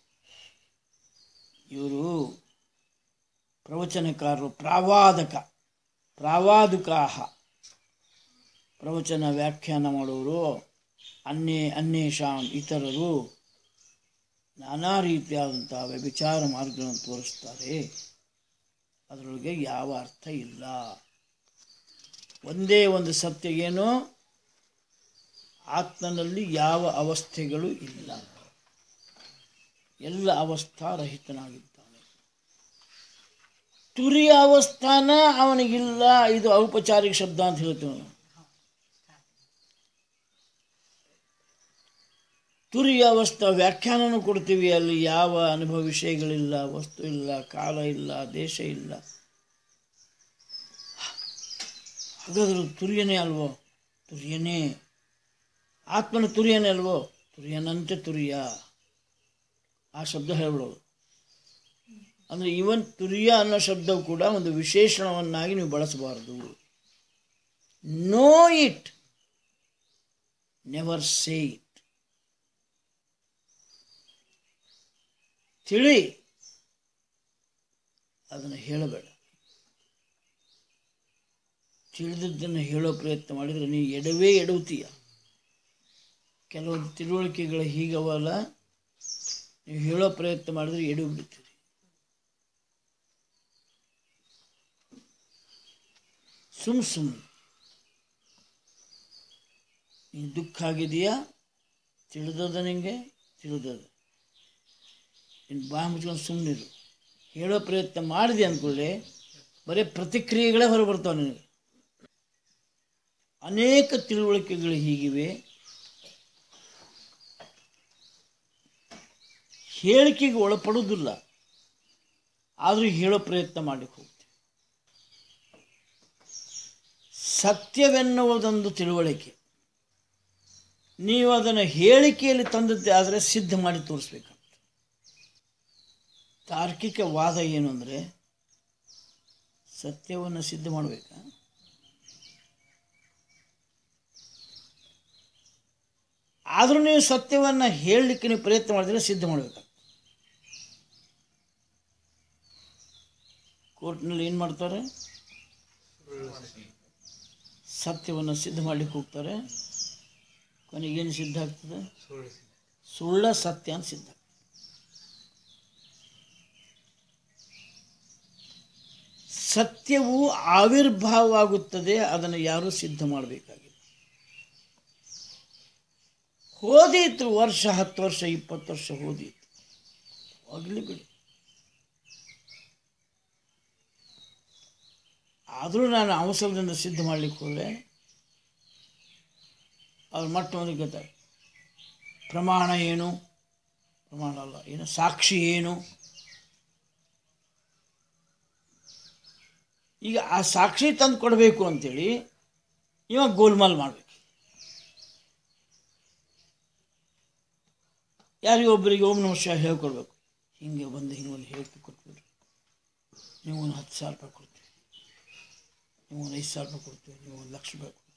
ಇವರು ಪ್ರವಚನಕಾರರು ಪ್ರಾವಾದಕ ಪ್ರಾವಾದುಕಾಹ ಪ್ರವಚನ ವ್ಯಾಖ್ಯಾನ ಮಾಡೋರು ಅನ್ಯ ಅನ್ಯೇಷಾಂ ಇತರರು ನಾನಾ ರೀತಿಯಾದಂಥ ವ್ಯಭಿಚಾರ ಮಾರ್ಗಗಳನ್ನು ತೋರಿಸ್ತಾರೆ ಅದರೊಳಗೆ ಯಾವ ಅರ್ಥ ಇಲ್ಲ ಒಂದೇ ಒಂದು ಸತ್ಯ ಏನು ಆತ್ಮನಲ್ಲಿ ಯಾವ ಅವಸ್ಥೆಗಳು ಇಲ್ಲ ಎಲ್ಲ ಅವಸ್ಥಾರಹಿತನಾಗಿದ್ದಾನೆ ತುರಿಯ ಅವಸ್ಥಾನ ಅವನಿಗಿಲ್ಲ ಇದು ಔಪಚಾರಿಕ ಶಬ್ದ ಅಂತ ಹೇಳ್ತೀವಿ ನಾವು ತುರಿಯ ಅವಸ್ಥಾ ವ್ಯಾಖ್ಯಾನನೂ ಕೊಡ್ತೀವಿ ಅಲ್ಲಿ ಯಾವ ಅನುಭವ ವಿಷಯಗಳಿಲ್ಲ ವಸ್ತು ಇಲ್ಲ ಕಾಲ ಇಲ್ಲ ದೇಶ ಇಲ್ಲ ಹಾಗಾದ್ರೆ ತುರಿಯನೇ ಅಲ್ವೋ ತುರಿಯನೇ ಆತ್ಮನ ತುರಿಯನೇ ಅಲ್ವೋ ತುರಿಯನಂತೆ ತುರಿಯ ಆ ಶಬ್ದ ಹೇಳ್ಬಿಡೋದು ಅಂದರೆ ಇವನ್ ತುರಿಯ ಅನ್ನೋ ಶಬ್ದವು ಕೂಡ ಒಂದು ವಿಶೇಷಣವನ್ನಾಗಿ ನೀವು ಬಳಸಬಾರದು no it never say it ತಿಳಿ ಅದನ್ನು ಹೇಳಬೇಡ ತಿಳಿದದ್ದನ್ನು ಹೇಳೋ ಪ್ರಯತ್ನ ಮಾಡಿದರೆ ನೀ ಎಡವೇ ಎಡವುತ್ತೀಯ ಕೆಲವೊಂದು ತಿಳುವಳಿಕೆಗಳು ಹೀಗವಲ್ಲ ನೀವು ಹೇಳೋ ಪ್ರಯತ್ನ ಮಾಡಿದ್ರೆ ಎಡವು ಬಿಡ್ತೀರಿ ಸುಮ್ ಸುಮ್ಮನೆ ನೀನು ದುಃಖ ಆಗಿದೆಯಾ ತಿಳಿದದ ನಿಂಗೆ ತಿಳಿದದ ನೀನು ಬಾಯಿ ಮುಚ್ಕೊಂಡು ಸುಮ್ಮನಿರು ಹೇಳೋ ಪ್ರಯತ್ನ ಮಾಡಿದೆ ಅಂದ್ಕೊಳ್ಳಿ ಬರೀ ಪ್ರತಿಕ್ರಿಯೆಗಳೇ ಹೊರಬರ್ತಾವೆ ನಿನಗೆ ಅನೇಕ ತಿಳುವಳಿಕೆಗಳು ಹೀಗಿವೆ ಹೇಳಿಕೆಗೆ ಒಳಪಡುವುದಿಲ್ಲ ಆದರೂ ಹೇಳೋ ಪ್ರಯತ್ನ ಮಾಡಲಿಕ್ಕೆ ಹೋಗ್ತೀವಿ ಸತ್ಯವೆನ್ನುವುದೊಂದು ತಿಳುವಳಿಕೆ ನೀವು ಅದನ್ನು ಹೇಳಿಕೆಯಲ್ಲಿ ತಂದದ್ದೇ ಆದರೆ ಸಿದ್ಧ ಮಾಡಿ ತೋರಿಸ್ಬೇಕಂತ ತಾರ್ಕಿಕ ವಾದ ಏನು ಅಂದರೆ ಸತ್ಯವನ್ನು ಸಿದ್ಧ ಮಾಡಬೇಕಾ ಆದರೂ ನೀವು ಸತ್ಯವನ್ನು ಹೇಳಲಿಕ್ಕೆ ನೀವು ಪ್ರಯತ್ನ ಮಾಡಿದ್ರೆ ಸಿದ್ಧ ಮಾಡಬೇಕು ಕೋರ್ಟ್ನಲ್ಲಿ ಏನು ಮಾಡ್ತಾರೆ ಸತ್ಯವನ್ನು ಸಿದ್ಧ ಮಾಡಲಿಕ್ಕೆ ಹೋಗ್ತಾರೆ ಕೊನೆಗೇನು ಸಿದ್ಧ ಆಗ್ತದೆ ಸುಳ್ಳು ಸುಳ್ಳ ಸತ್ಯ ಅಂತ ಸಿದ್ಧ ಸತ್ಯವು ಆವಿರ್ಭಾವವಾಗುತ್ತದೆ ಅದನ್ನು ಯಾರೂ ಸಿದ್ಧ ಮಾಡಬೇಕಾಗಿಲ್ಲ ಹೋದೀತು ವರ್ಷ ಹತ್ತು ವರ್ಷ ಇಪ್ಪತ್ತು ವರ್ಷ ಹೋದೀತು ಹೋಗಲಿ ಬಿಡಿ ಆದರೂ ನಾನು ಅವಸರದಿಂದ ಸಿದ್ಧ ಮಾಡಲಿಕ್ಕೆ ಹೋದರೆ ಅವ್ರ ಮಟ್ಟ ಅವನಿಗೆ ಗೊತ್ತಾಗ ಪ್ರಮಾಣ ಏನು ಪ್ರಮಾಣ ಅಲ್ಲ ಏನು ಸಾಕ್ಷಿ ಏನು ಈಗ ಆ ಸಾಕ್ಷಿ ತಂದು ಕೊಡಬೇಕು ಅಂತೇಳಿ ಇವ ಗೋಲ್ಮಾಲ್ ಮಾಡಬೇಕು ಯಾರಿಗೂ ಒಬ್ಬರಿಗೆ ಓಂ ನಮಃ ಶಿವಾಯ ಹೇಳ್ಕೊಡ್ಬೇಕು ಹಿಂಗೆ ಬಂದು ಹಿಂಗೆ ಒಂದು ಹೇಳಿಕೆ ಕೊಟ್ಬಿಡ್ರಿ ನೀವು ಒಂದು ಹತ್ತು ಸಾವಿರ ರೂಪಾಯಿ ಕೊಡ್ತೀವಿ ನೀವು ಒಂದು ಐದು ಸಾವಿರ ರೂಪಾಯಿ ಕೊಡ್ತೀವಿ ನೀವು ಒಂದು ಲಕ್ಷ ರೂಪಾಯಿ ಕೊಡ್ತೀವಿ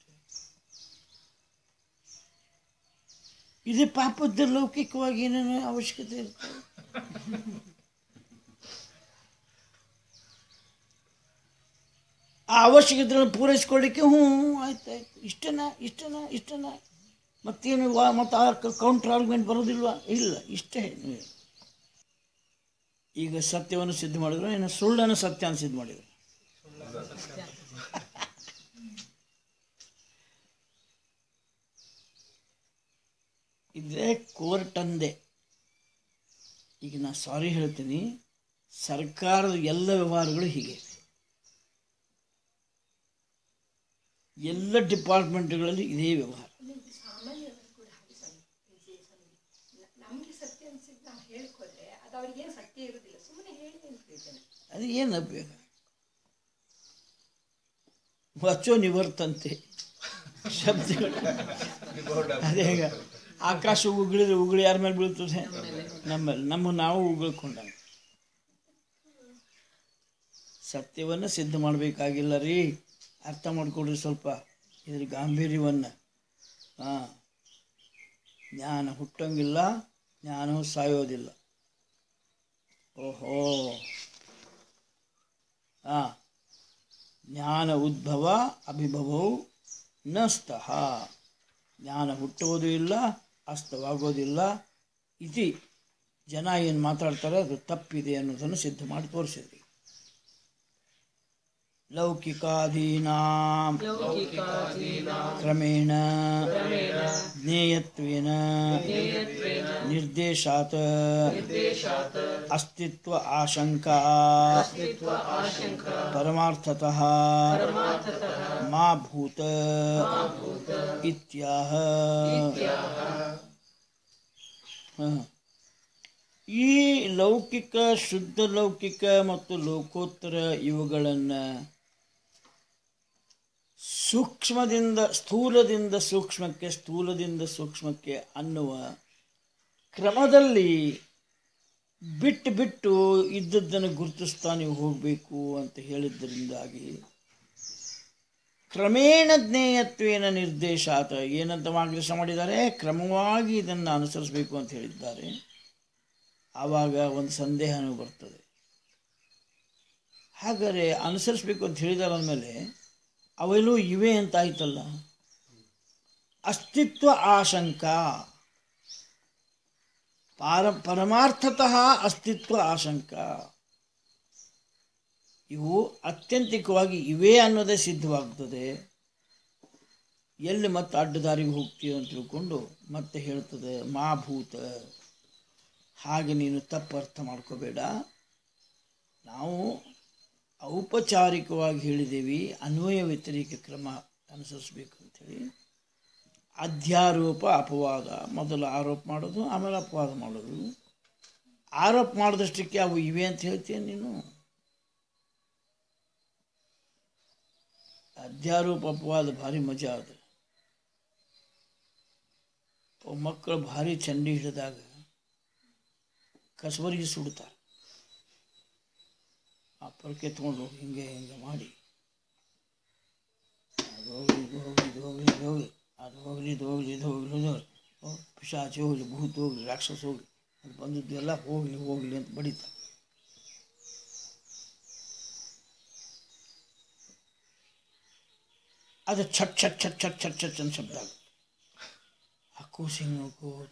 ಇದು ಪಾಪದ ಲೌಕಿಕವಾಗಿ ಏನೇನು ಅವಶ್ಯಕತೆ ಇರ್ತದೆ ಆ ಅವಶ್ಯಕತೆಗಳನ್ನು ಪೂರೈಸ್ಕೊಳ್ಳಿಕ್ಕೆ ಹ್ಞೂ ಆಯ್ತು ಆಯ್ತು ಇಷ್ಟನಾ ಇಷ್ಟನಾ ಇಷ್ಟನಾ ಮತ್ತೇನು ವಾ ಮತ್ತು ಆ ಕೌಂಟರ್ ಆರ್ಗ್ಯುಮೆಂಟ್ ಬರೋದಿಲ್ವಾ ಇಲ್ಲ ಇಷ್ಟೇ ನೀವು. ಈಗ ಸತ್ಯವನ್ನು ಸಿದ್ಧ ಮಾಡಿದ್ರು ಇನ್ನು ಸುಳ್ಳನ್ನು ಸತ್ಯ ಅಂತ ಸಿದ್ಧ ಮಾಡಿದ್ರು ಇದೇ ಕೋರ್ಟ್ ಅಂದೆ ಈಗ ನಾ ಸಾರಿ ಹೇಳ್ತೀನಿ ಸರ್ಕಾರದ ಎಲ್ಲ ವ್ಯವಹಾರಗಳು ಹೀಗೆ ಎಲ್ಲ ಡಿಪಾರ್ಟ್ಮೆಂಟ್ಗಳಲ್ಲಿ ಇದೇ ವ್ಯವಹಾರ ನಮ್ಗೆ ಸತ್ಯ ಅನ್ಸಿದ್ದು ನಾವು ಹೇಳ್ಕೊಂಡ್ರೆ ಅದು ಅವ್ರಿಗೇನು ಸತ್ಯ ಇರುವುದಿಲ್ಲ ಸುಮ್ಮನೆ ಹೇಳಿ ಅಂತ ಅದು ಏನು ಉಪಯೋಗ ವಚೋ ನಿವರ್ತಂತೆ ಶಬ್ದಗಳು ಅದೇ ಈಗ ಆಕಾಶ ಉಗುಳಿದ್ರೆ ಉಗುಳು ಯಾರ ಮೇಲೆ ಬೀಳ್ತದೆ ನಮ್ಮಲ್ಲಿ ನಮ್ಮ ನಾವು ಉಗುಳ್ಕೊಂಡಂಗೆ ಸತ್ಯವನ್ನು ಸಿದ್ಧ ಮಾಡಬೇಕಾಗಿಲ್ಲ ರೀ ಅರ್ಥ ಮಾಡ್ಕೊಡ್ರಿ ಸ್ವಲ್ಪ ಇದ್ರ ಗಾಂಭೀರ್ಯವನ್ನು ಹಾಂ ಜ್ಞಾನ ಹುಟ್ಟಂಗಿಲ್ಲ ಜ್ಞಾನವು ಸಾಯೋದಿಲ್ಲ ಓಹೋ ಹಾಂ ಜ್ಞಾನ ಉದ್ಭವ ಅಭಿಭವವು ನ ಸ್ತಃ ಜ್ಞಾನ ಹುಟ್ಟುವುದೂ ಇಲ್ಲ ಅಸ್ತವಾಗೋದಿಲ್ಲ ಇತಿ ಜನ ಏನು ಮಾತಾಡ್ತಾರೆ ಅದು ತಪ್ಪಿದೆ ಅನ್ನೋದನ್ನು ಸಿದ್ಧ ಮಾಡಿ ತೋರಿಸಿದ್ರಿ ಲೌಕಿಕಾದೀನಾಂ ಕ್ರಮೇಣ ಜ್ಞೇಯತ್ವೇನ ನಿರ್ದೇಶಾತ್ ಅಸ್ತಿತ್ವ ಆಶಂಕಾ ಪರಮಾರ್ಥತಃ ಮಾ ಭೂತ ಇತ್ಯಾಹ ಹ. ಈ ಲೌಕಿಕ ಶುದ್ಧ ಲೌಕಿಕ ಮತ್ತು ಲೋಕೋತ್ತರ ಇವುಗಳನ್ನು ಸೂಕ್ಷ್ಮದಿಂದ ಸ್ಥೂಲದಿಂದ ಸೂಕ್ಷ್ಮಕ್ಕೆ ಸ್ಥೂಲದಿಂದ ಸೂಕ್ಷ್ಮಕ್ಕೆ ಅನ್ನುವ ಕ್ರಮದಲ್ಲಿ ಬಿಟ್ಟು ಬಿಟ್ಟು ಇದ್ದದ್ದನ್ನು ಗುರುತಿಸ್ತಾ ನೀವು ಹೋಗಬೇಕು ಅಂತ ಹೇಳಿದ್ದರಿಂದಾಗಿ ಕ್ರಮೇಣ ಜ್ಞೇಯತ್ವೇನ ನಿರ್ದೇಶಾತ ಏನಂತ ಮಾರ್ಗದರ್ಶನ ಮಾಡಿದ್ದಾರೆ ಕ್ರಮವಾಗಿ ಇದನ್ನು ಅನುಸರಿಸಬೇಕು ಅಂತ ಹೇಳಿದ್ದಾರೆ ಆವಾಗ ಒಂದು ಸಂದೇಹನೂ ಬರ್ತದೆ ಹಾಗಾದರೆ ಅನುಸರಿಸಬೇಕು ಅಂತ ಹೇಳಿದಾರ ಅಂದಮೇಲೆ ಅವೆಲ್ಲೂ ಇವೆ ಅಂತ ಆಯ್ತಲ್ಲ ಅಸ್ತಿತ್ವ ಆಶಂಕ ಪಾರ ಪರಮಾರ್ಥತಃ ಅಸ್ತಿತ್ವ ಆಶಂಕ ಇವು ಅತ್ಯಂತಿಕವಾಗಿ ಇವೆ ಅನ್ನೋದೇ ಸಿದ್ಧವಾಗ್ತದೆ ಎಲ್ಲಿ ಮತ್ತೆ ಅಡ್ಡದಾರಿಗೆ ಹೋಗ್ತೀವಿ ಅಂತ ತಿಳ್ಕೊಂಡು ಮತ್ತೆ ಹೇಳ್ತದೆ ಮಾ ಭೂತ ಹಾಗೆ ನೀನು ತಪ್ಪು ಅರ್ಥ ಮಾಡ್ಕೋಬೇಡ ನಾವು ಔಪಚಾರಿಕವಾಗಿ ಹೇಳಿದ್ದೀವಿ ಅನ್ವಯ ವ್ಯತಿರಿಕ ಕ್ರಮ ಅನುಸರಿಸ್ಬೇಕು ಅಂಥೇಳಿ ಅಧ್ಯಾರೋಪ ಅಪವಾದ ಮೊದಲು ಆರೋಪ ಮಾಡೋದು ಆಮೇಲೆ ಅಪವಾದ ಮಾಡೋದು ಆರೋಪ ಮಾಡಿದಷ್ಟಕ್ಕೆ ಅವು ಇವೆ ಅಂತ ಹೇಳ್ತೀಯ ನೀನು ಅಧ್ಯಾರೋಪ ಅಪವಾದ ಭಾರಿ ಮಜಾ ಅದು ಅವು ಮಕ್ಕಳು ಭಾರಿ ಚಂಡಿ ಹಿಡಿದಾಗ ಕಸಬರಿಗೆ ಸುಡ್ತಾರೆ ಆ ಪೊರಕೆ ತೊಗೊಂಡು ಹಿಂಗೆ ಹಿಂಗೆ ಮಾಡಿ ಅದು ಹೋಗ್ಲಿ ಇದು ಹೋಗ್ಲಿ ಇದು ಹೋಗ್ಲಿ ಇದು ಹೋಗ್ಲಿ ಅದು ಹೋಗ್ಲಿ ಇದು ಹೋಗ್ಲಿ ಇದು ಹೋಗ್ಲಿ ಇದು ಹೋಗ್ಲಿ ಓ, ಪಿಶಾಚಿ ಹೋಗ್ಲಿ ಭೂತ ಹೋಗ್ಲಿ ರಾಕ್ಷಸ ಹೋಗ್ಲಿ ಅದು ಬಂದದ್ದು ಎಲ್ಲ ಹೋಗ್ಲಿ ಹೋಗ್ಲಿ ಅಂತ ಬಡಿತಾರೆ ಅದು ಛಟ್ ಛಟ್ ಛಟ್ ಛಟ್ ಛಟ್ ಛಟ್ ಅಂತ ಶಬ್ದ ಆಗುತ್ತೆ ಆ ಕೂಸಿಂಗ್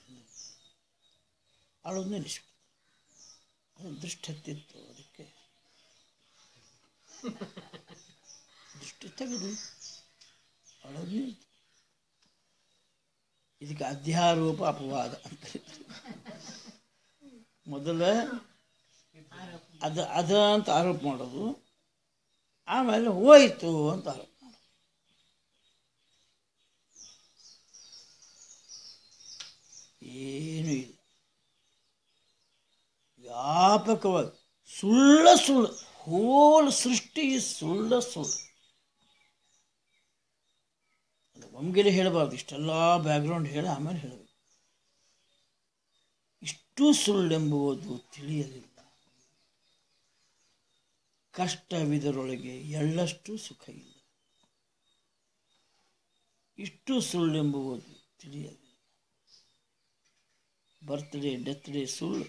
ಅಳೋದು ನಿಲ್ಲಿಸ್ಬಿಟ್ಟು ಅದು ದೃಷ್ಟಿ ಹತ್ತಿತ್ತು ಅದಕ್ಕೆ ದೃಷ್ಟಿ ತೆಗೆದು ಅಳೋದು ನಿಲ್ತು ಇದಕ್ಕೆ ಅಧ್ಯಾರೋಪ ಅಪವಾದ ಅಂತ ಮೊದಲ ಅದ ಅದ ಅಂತ ಆರೋಪ ಮಾಡೋದು ಆಮೇಲೆ ಹೋಯ್ತು ಅಂತ ಆರೋಪ ಮಾಡೋದು ಏನೂ ಇಲ್ಲ ವ್ಯಾಪಕವಾಗಿ ಸುಳ್ಳ ಸುಳ್ಳು ಹೋಲ್ ಸೃಷ್ಟಿ ಸುಳ್ಳ ಸುಳ್ಳು ಅದು ಒಮ್ಗೆಲೆ ಹೇಳಬಾರ್ದು ಇಷ್ಟೆಲ್ಲ ಬ್ಯಾಕ್ಗ್ರೌಂಡ್ ಹೇಳಿ ಆಮೇಲೆ ಹೇಳಬೇಕು ಇಷ್ಟು ಸುಳ್ಳೆಂಬುವುದು ತಿಳಿಯಲಿಲ್ಲ ಕಷ್ಟವಿದರೊಳಗೆ ಎಳ್ಳಷ್ಟು ಸುಖ ಇಲ್ಲ ಇಷ್ಟು ಸುಳ್ಳೆಂಬುವುದು ತಿಳಿಯಲಿಲ್ಲ ಬರ್ತ್ಡೇ ಡೆತ್ ಡೇ ಸುಳ್ಳು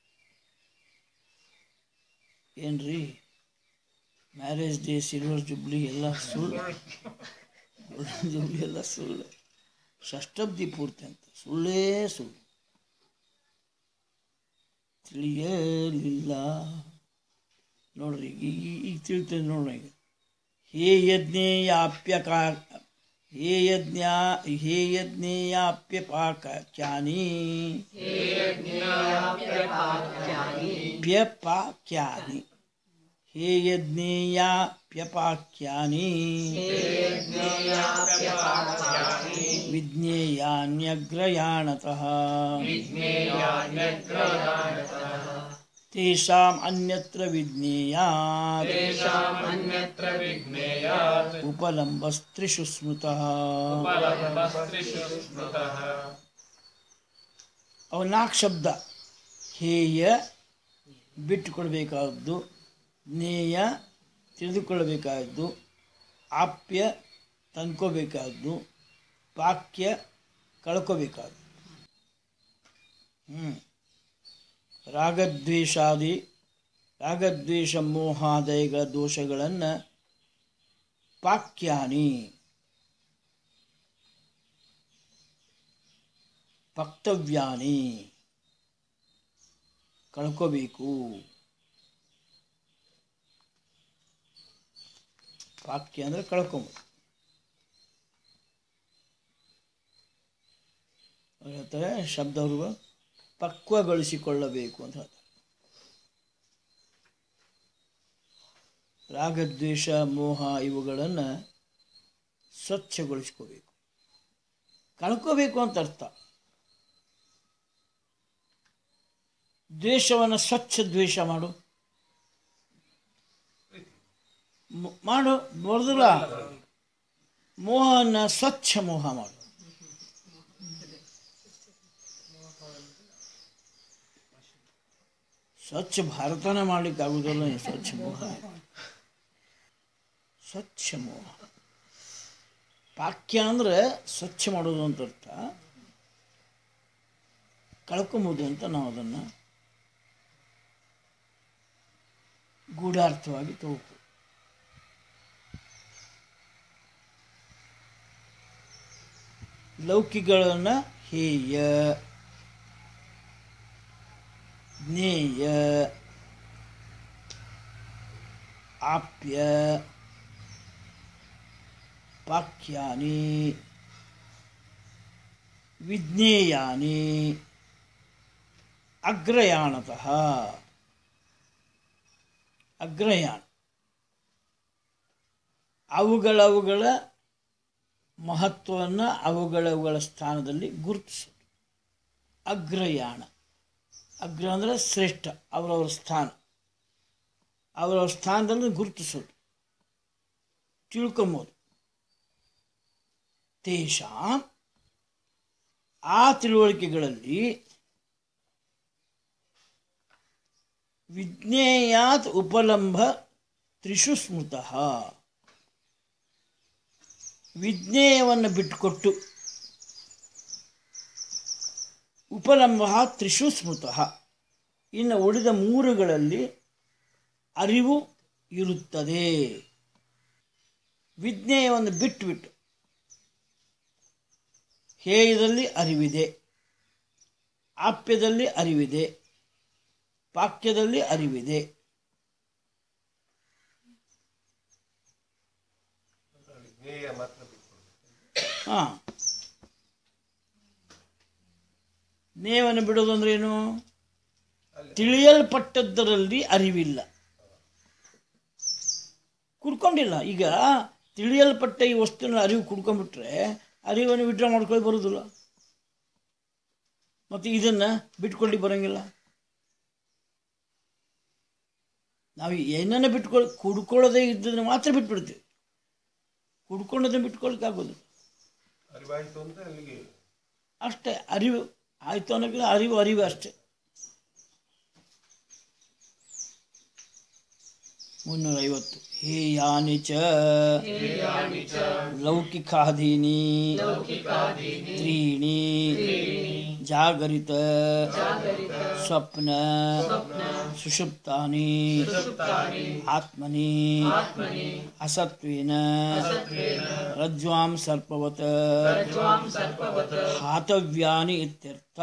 ಏನ್ರಿ ಮ್ಯಾರೇಜ್ ಡೇ ಸಿಲ್ವರ್ ಜುಬ್ಲಿ ಎಲ್ಲ ಸುಳ್ಳು ಗೋಲ್ಡನ್ ಜುಬ್ಲಿ ಎಲ್ಲ ಸುಳ್ಳು ಷಷ್ಟಬ್ದಿ ಪೂರ್ತಿ ಅಂತ ಸುಳ್ಳೇ ಸುಳ್ಳು ತಿಳಿಯಲಿಲ್ಲ ನೋಡ್ರಿ ಈಗ ಈಗ ತಿಳ್ತೇನೆ ನೋಡ್ರಿ ಈಗ ಹೇ ಯಜ್ಞೇಯಾಪ್ಯಕ ಹೇ ಯಜ್ಞ ಹೇ ಯಜ್ಞೇಯಾಪ್ಯಪಾಕ್ಯಾನಿ ಪ್ಯಪಾಕ್ಯಾನಿ ಹೇ ಯಜ್ಞೇಯಾಪ್ಯಪಾಕ್ಯಾನಿ ವಿಜ್ಞೇಯಾನ್ಯಗ್ರಯಾಣತಃ ತೇಷಾಂ ಅನ್ಯತ್ರ ವಿಜ್ಞೇಯಾತ್ अन्यत्र विज्ञेयात् ಉಪಲಂಬಸ್ತ್ರಿಷು ಸ್ಮೃತಃ उपलम्बस्त्रिषु स्मृतः ಅವು ನಾಲ್ಕು ಶಬ್ದ ಹೇಯ ಬಿಟ್ಟುಕೊಳ್ಬೇಕಾದ್ದು ಜ್ಞೇಯ ತಿಳಿದುಕೊಳ್ಳಬೇಕಾದ್ದು ಆಪ್ಯ ತಂದ್ಕೋಬೇಕಾದ್ದು ವಾಕ್ಯ ಕಳ್ಕೋಬೇಕಾದ್ದು ಹ್ಞೂ ರಾಗದ್ವೇಷಾದಿ ರಾಗದ್ವೇಷ ಮೋಹಾದಯಗಳ ದೋಷಗಳನ್ನು ಪಾಕ್ಯಾನಿ ಪಕ್ತವ್ಯಾನಿ ಕಳ್ಕೋಬೇಕು ವಾಕ್ಯ ಅಂದರೆ ಕಳ್ಕೊಂಬೋದು ಅವ್ರು ಹೇಳ್ತಾರೆ ಶಬ್ದ ಅವರು ಪಕ್ವಗೊಳಿಸಿಕೊಳ್ಳಬೇಕು ಅಂತ ಹೇಳ್ತಾರೆ ರಾಗದ್ವೇಷ ಮೋಹ ಇವುಗಳನ್ನು ಸ್ವಚ್ಛಗೊಳಿಸ್ಕೋಬೇಕು ಕಳ್ಕೋಬೇಕು ಅಂತ ಅರ್ಥ ದ್ವೇಷವನ್ನು ಸ್ವಚ್ಛ ದ್ವೇಷ ಮಾಡು ಮ- ಮಾಡು ಬರೋದಿಲ್ಲ ಮೋಹನ ಸ್ವಚ್ಛ ಮೋಹ ಮಾಡು ಸ್ವಚ್ಛ ಭಾರತನ ಮಾಡ್ಲಿಕ್ಕೆ ಆಗುದಿಲ್ಲ ಈ ಸ್ವಚ್ಛ ಮೋಹ ಸ್ವಚ್ಛ ಮೋಹ ಪಾಕ್ಯ ಅಂದ್ರೆ ಸ್ವಚ್ಛ ಮಾಡೋದು ಅಂತ ಅರ್ಥ ಕಳ್ಕೊಂಬೋದು ಅಂತ ನಾವು ಅದನ್ನು ಗೂಢಾರ್ಥವಾಗಿ ತಗೋಬೇಕು ಲೌಕಿಗಳನ್ನು ಹೇಯ ಜ್ಞೇಯ ಆಪ್ಯ ಪಾಕ್ಯಾನಿ ವಿಜ್ಞೇಯಾನಿ ಅಗ್ರಯಾಣತಃ ಅಗ್ರಯಾಣ ಅವುಗಳವುಗಳ ಮಹತ್ವವನ್ನು ಅವುಗಳವುಗಳ ಸ್ಥಾನದಲ್ಲಿ ಗುರುತಿಸೋದು ಅಗ್ರಯಾಣ ಅಗ್ರ ಅಂದರೆ ಶ್ರೇಷ್ಠ ಅವರವರ ಸ್ಥಾನ ಅವರವ್ರ ಸ್ಥಾನದಲ್ಲಿ ಗುರುತಿಸೋದು ತಿಳ್ಕೊಂಬೋದು ತೇಷಾಂ ಆ ತಿಳುವಳಿಕೆಗಳಲ್ಲಿ ವಿಜ್ಞೇಯಾತ್ ಉಪಲಂಭ ತ್ರಿಷು ಸ್ಮೃತಃ ವಿಜ್ಞೇಯವನ್ನು ಬಿಟ್ಟುಕೊಟ್ಟು ಉಪಲಂಬ ತ್ರಿಷು ಸ್ಮೃತಃ ಇನ್ನು ಉಳಿದ ಮೂರುಗಳಲ್ಲಿ ಅರಿವು ಇರುತ್ತದೆ ವಿಜ್ಞೇಯವನ್ನು ಬಿಟ್ಟುಬಿಟ್ಟು ಹೇಯದಲ್ಲಿ ಅರಿವಿದೆ ಆಪ್ಯದಲ್ಲಿ ಅರಿವಿದೆ ಪಾಕ್ಯದಲ್ಲಿ ಅರಿವಿದೆ ಜ್ಞೇಯ ಮಾತ್ರ ಬಿಟ್ಕೊಡು ಹಾಂ ನೇವನ್ನು ಬಿಡೋದು ಅಂದ್ರೆ ಏನು ತಿಳಿಯಲ್ಪಟ್ಟದ್ದರಲ್ಲಿ ಅರಿವಿಲ್ಲ ಕುಡ್ಕೊಂಡಿಲ್ಲ ಈಗ ತಿಳಿಯಲ್ಪಟ್ಟ ಈ ವಸ್ತುವಿನ ಅರಿವು ಕುಡ್ಕೊಂಡ್ಬಿಟ್ರೆ ಅರಿವನ್ನು ವಿಡ್ರಾ ಮಾಡ್ಕೊಳ್ಳಿ ಬರೋದಿಲ್ಲ ಮತ್ತು ಇದನ್ನು ಬಿಟ್ಕೊಳ್ಳಿ ಬರೋಂಗಿಲ್ಲ ನಾವು ಏನನ್ನ ಬಿಟ್ಕೊಳ್ಳಿ ಕುಡ್ಕೊಳ್ಳೋದೇ ಇದ್ದದನ್ನು ಮಾತ್ರ ಬಿಟ್ಬಿಡ್ತೀವಿ ಕುಡ್ಕೊಂಡದನ್ನು ಬಿಟ್ಕೊಳ್ಕಾಗೋದು ಅರಿವಾಯ್ತು ಅಂದ್ರೆ ಅಲ್ಲಿಗೆ ಅಷ್ಟೇ ಅರಿವು ಆಯಿತು ಅನ್ನೋಕ್ಕಿಂತ ಅರಿವು ಅರಿವು ಅಷ್ಟೇ ಮುನ್ನೂರ ಐವತ್ತು ಹೇಯಾನಿ ಚ ಲೌಕಿಕಾದೀನಿ ತ್ರೀಣಿ ಜಾಗರಿತ ಸ್ವಪ್ನ ಸುಷುಪ್ತಾನಿ ಆತ್ಮನಿ ಅಸತ್ವೇನ ರಜ್ವಾಂ ಸರ್ಪವತ್ ಹಾತವ್ಯಾನಿ ಇತ್ಯರ್ಥ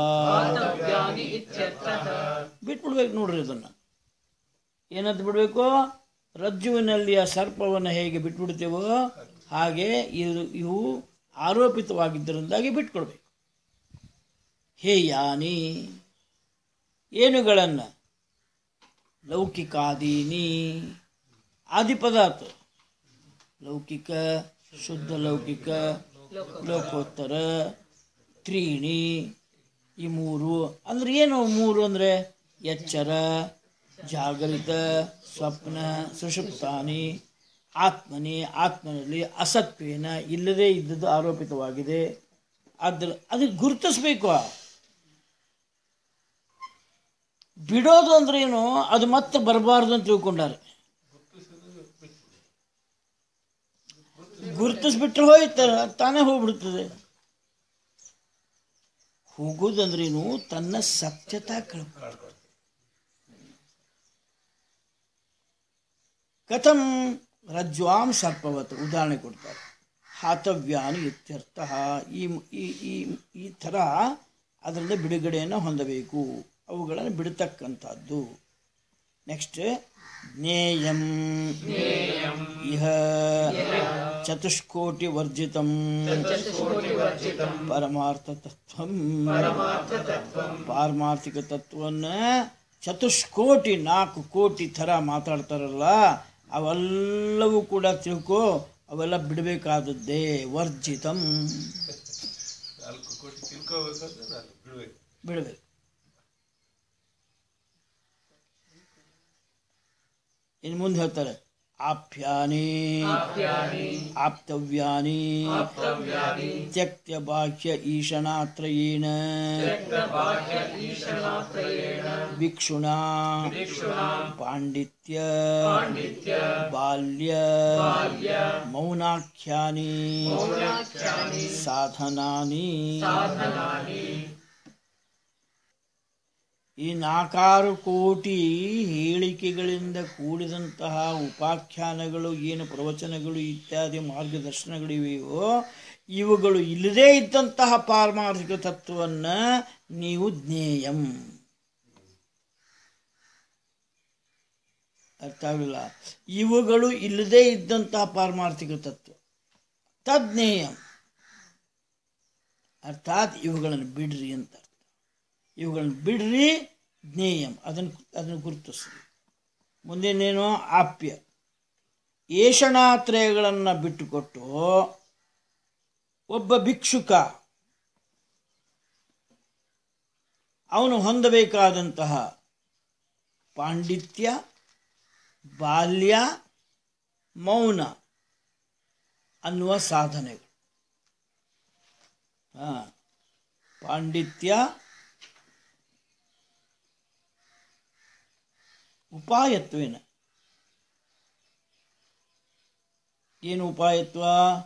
ಬಿಟ್ಬಿಡ್ಬೇಕು ನೋಡ್ರಿ ಅದನ್ನು ಏನಂತ ಬಿಡಬೇಕು ರಜ್ಜುವಿನಲ್ಲಿಯ ಸರ್ಪವನ್ನು ಹೇಗೆ ಬಿಟ್ಬಿಡ್ತೇವೋ ಹಾಗೆ ಇದು ಇವು ಆರೋಪಿತವಾಗಿದ್ದರಿಂದಾಗಿ ಬಿಟ್ಕೊಡ್ಬೇಕು ಹೇ ಯಾನಿ ಏನುಗಳನ್ನು ಲೌಕಿಕಾದೀನಿ ಆದಿ ಪದಾರ್ಥ ಲೌಕಿಕ ಶುದ್ಧ ಲೌಕಿಕ ಲೋಕೋತ್ತರ ತ್ರೀಣಿ ಈ ಮೂರು ಅಂದ್ರೆ ಏನು ಮೂರು ಅಂದರೆ ಎಚ್ಚರ ಜಾಗರಿತ ಸ್ವಪ್ನ ಸುಷುಪ್ತಾನಿ ಆತ್ಮನಿ ಆತ್ಮನಲ್ಲಿ ಅಸತ್ವೇನ ಇಲ್ಲದೇ ಇದ್ದದ್ದು ಆರೋಪಿತವಾಗಿದೆ ಅದ್ರ ಅದಕ್ಕೆ ಗುರುತಿಸ್ಬೇಕು ಬಿಡೋದು ಅಂದ್ರೆ ಏನು ಅದು ಮತ್ತೆ ಬರಬಾರ್ದು ಅಂತ ತಿಳ್ಕೊಂಡಾರೆ ಗುರುತಿಸ್ಬಿಟ್ರೆ ಹೋಯ್ತ ತಾನೇ ಹೋಗ್ಬಿಡ್ತದೆ ಹೋಗೋದಂದ್ರೇನು ತನ್ನ ಸತ್ಯತಾ ಕಳ್ಕೊಳ್ಳೋದು ಕಥಂ ರಜ್ವಾಂ ಸರ್ಪವತ್ ಉದಾಹರಣೆ ಕೊಡ್ತಾರೆ ಹಾತವ್ಯಾನಿ ಇತ್ಯರ್ಥ ಈ ಈ ಈ ಈ ಥರ ಅದರಿಂದ ಬಿಡುಗಡೆಯನ್ನು ಹೊಂದಬೇಕು ಅವುಗಳನ್ನು ಬಿಡತಕ್ಕಂಥದ್ದು ನೆಕ್ಸ್ಟ್ ಜ್ಞೇಯಂ ಇಹ ಚತುಷ್ಕೋಟಿ ವರ್ಜಿತಂ ಪರಮಾರ್ಥ ತತ್ವಂ ಪಾರಮಾರ್ಥಿಕ ತತ್ವವನ್ನು ಚತುಷ್ಕೋಟಿ ನಾಲ್ಕು ಕೋಟಿ ಥರ ಮಾತಾಡ್ತಾರಲ್ಲ ಅವೆಲ್ಲವೂ ಕೂಡ ತಿಳ್ಕೊ ಅವೆಲ್ಲ ಬಿಡಬೇಕಾದದ್ದೇ ವರ್ಜಿತಂ ನಾಲ್ಕು ಕೋಟಿ ತಿಳ್ಕೋಬೇಕಾದ್ರೆ ನಾಲ್ಕು ಬಿಡ್ಬೇಕು ಬಿಡಬೇಕು ಇನ್ನು ಮುಂದೆ ಹೇಳ್ತಾರೆ ಆಪ್ಯಾನಿ ಆಪ್ತವ್ಯಾನಿ ತ್ಯಕ್ತ್ಯ ಬಾಹ್ಯ ಈಶನಾತ್ರಯೇಣ ಭಿಕ್ಷುಣ ಪಾಂಡಿತ್ಯ ಬಾಲ್ಯ ಮೌನಾಖ್ಯಾನಿ ಸಾಧನಾನಿ ಈ ನಾಲ್ಕಾರು ಕೋಟಿ ಹೇಳಿಕೆಗಳಿಂದ ಕೂಡಿದಂತಹ ಉಪಾಖ್ಯಾನಗಳು ಏನು ಪ್ರವಚನಗಳು ಇತ್ಯಾದಿ ಮಾರ್ಗದರ್ಶನಗಳಿವೆಯೋ ಇವುಗಳು ಇಲ್ಲದೇ ಇದ್ದಂತಹ ಪಾರಮಾರ್ಥಿಕ ತತ್ವವನ್ನು ನೀವು ಜ್ಞೇಯಂ ಅರ್ಥ ಆಗಲಿಲ್ಲ ಇವುಗಳು ಇಲ್ಲದೇ ಇದ್ದಂತಹ ಪಾರಮಾರ್ಥಿಕ ತತ್ವ ತಜ್ಞೇಯಂ ಅರ್ಥಾತ್ ಇವುಗಳನ್ನು ಬಿಡ್ರಿ ಅಂತ ಅರ್ಥ ಇವುಗಳನ್ನು ಬಿಡ್ರಿ ಜ್ಞೇಯಂ ಅದನ್ನು ಅದನ್ನು ಗುರುತಿಸ್ರಿ ಮುಂದೇನೇನು ಆಪ್ಯ ಏಷಣಾತ್ರಯಗಳನ್ನು ಬಿಟ್ಟುಕೊಟ್ಟು ಒಬ್ಬ ಭಿಕ್ಷುಕ ಅವನು ಹೊಂದಬೇಕಾದಂತಹ ಪಾಂಡಿತ್ಯ ಬಾಲ್ಯ ಮೌನ ಅನ್ನುವ ಸಾಧನೆಗಳು ಹಾ ಪಾಂಡಿತ್ಯ ಉಪಾಯತ್ವೇನ ಏನು ಉಪಾಯತ್ವ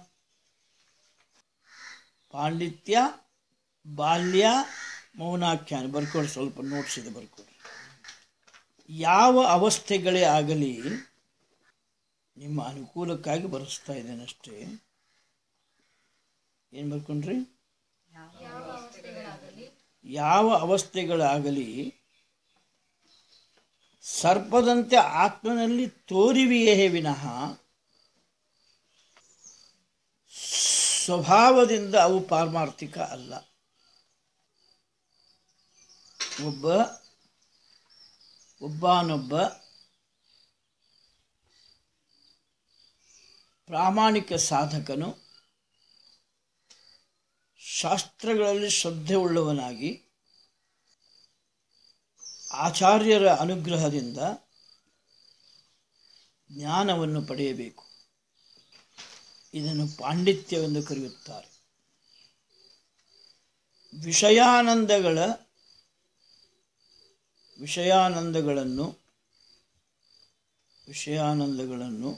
ಪಾಂಡಿತ್ಯ ಬಾಲ್ಯ ಮೌನಾಖ್ಯಾನ ಬರ್ಕೊಡಿ ಸ್ವಲ್ಪ ನೋಟ್ಸ್ ಇದೆ ಬರ್ಕೊಡಿ ಯಾವ ಅವಸ್ಥೆಗಳೇ ಆಗಲಿ ನಿಮ್ಮ ಅನುಕೂಲಕ್ಕಾಗಿ ಬರೆಸ್ತಾ ಇದ್ದೇನೆ ಅಷ್ಟೇ ಏನು ಬರ್ಕೊಂಡ್ರಿ ಯಾವ ಅವಸ್ಥೆಗಳಾಗಲಿ ಸರ್ಪದಂತೆ ಆತ್ಮನಲ್ಲಿ ತೋರಿವೆಯೇ ವಿನಃ ಸ್ವಭಾವದಿಂದ ಅವು ಪಾರಮಾರ್ಥಿಕ ಅಲ್ಲ ಒಬ್ಬ ಒಬ್ಬನೊಬ್ಬ ಪ್ರಾಮಾಣಿಕ ಸಾಧಕನು ಶಾಸ್ತ್ರಗಳಲ್ಲಿ ಶ್ರದ್ಧೆ ಉಳ್ಳವನಾಗಿ ಆಚಾರ್ಯರ ಅನುಗ್ರಹದಿಂದ ಜ್ಞಾನವನ್ನು ಪಡೆಯಬೇಕು ಇದನ್ನು ಪಾಂಡಿತ್ಯವೆಂದು ಕರೆಯುತ್ತಾರೆ ವಿಷಯಾನಂದಗಳ ವಿಷಯಾನಂದಗಳನ್ನು ವಿಷಯಾನಂದಗಳನ್ನು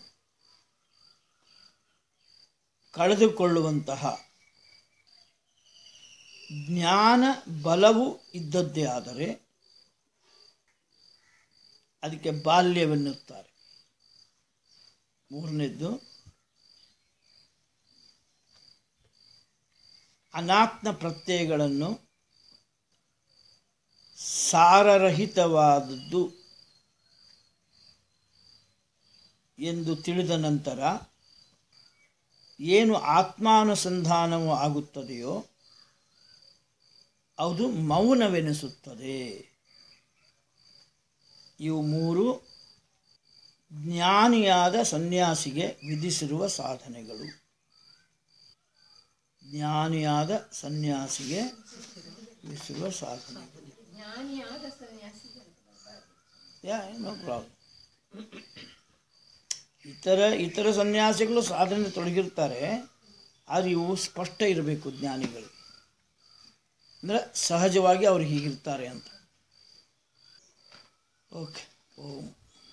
ಕಳೆದುಕೊಳ್ಳುವಂತಹ ಜ್ಞಾನ ಬಲವು ಇದ್ದದ್ದೇ ಆದರೆ ಅದಕ್ಕೆ ಬಾಲ್ಯವೆನ್ನುತ್ತಾರೆ ಮೂರನೇದ್ದು ಅನಾತ್ಮ ಪ್ರತ್ಯಯಗಳನ್ನು ಸಾರರಹಿತವಾದದ್ದು ಎಂದು ತಿಳಿದ ನಂತರ ಏನು ಆತ್ಮಾನುಸಂಧಾನವು ಆಗುತ್ತದೆಯೋ ಅದು ಮೌನವೆನಿಸುತ್ತದೆ ಇವು ಮೂರು ಜ್ಞಾನಿಯಾದ ಸನ್ಯಾಸಿಗೆ ವಿಧಿಸಿರುವ ಸಾಧನೆಗಳು ಜ್ಞಾನಿಯಾದ ಸನ್ಯಾಸಿಗೆ ವಿಧಿಸಿರುವ ಸಾಧನೆಗಳು ಜ್ಞಾನಿಯಾದ ಸನ್ಯಾಸಿ ಯಾ ನೋ ಪ್ರಾಬ್ಲಮ್ ಇತರ ಇತರ ಸನ್ಯಾಸಿಗಳು ಸಾಧನೆ ತೊಡಗಿರ್ತಾರೆ ಆದರೆ ಇವು ಸ್ಪಷ್ಟ ಇರಬೇಕು ಜ್ಞಾನಿಗಳು ಅಂದರೆ ಸಹಜವಾಗಿ ಅವ್ರು ಹೀಗಿರ್ತಾರೆ ಅಂತ ಓಕೆ ಓಂ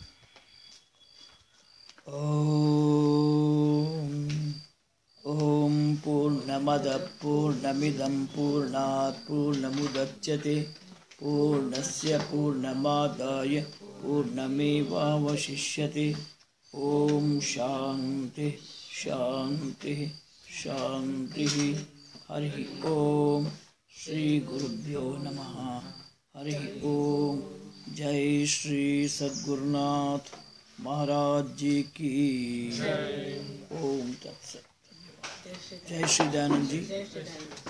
ಓಂ ಓಂ ಪೂರ್ಣಮದ ಪೂರ್ಣಮಿದಂ ಪೂರ್ಣಾತ್ ಪೂರ್ಣಮುದಚ್ಯತೆ ಪೂರ್ಣಸ್ಯ ಪೂರ್ಣಮಾದಾಯ ಪೂರ್ಣಮೇವಾವಶಿಷ್ಯತೆ ಓಂ ಶಾಂತಿ ಶಾಂತಿ ಶಾಂತಿ ಹರಿ ಓಂ ಶ್ರೀ ಗುರುಭ್ಯೋ ನಮಃ ಹರಿ ಓಂ ಜೈ ಶ್ರೀ ಸದ್ಗುರುನಾಥ್ महाराज जी की ओम तत्सत जय श्री दयानंद जी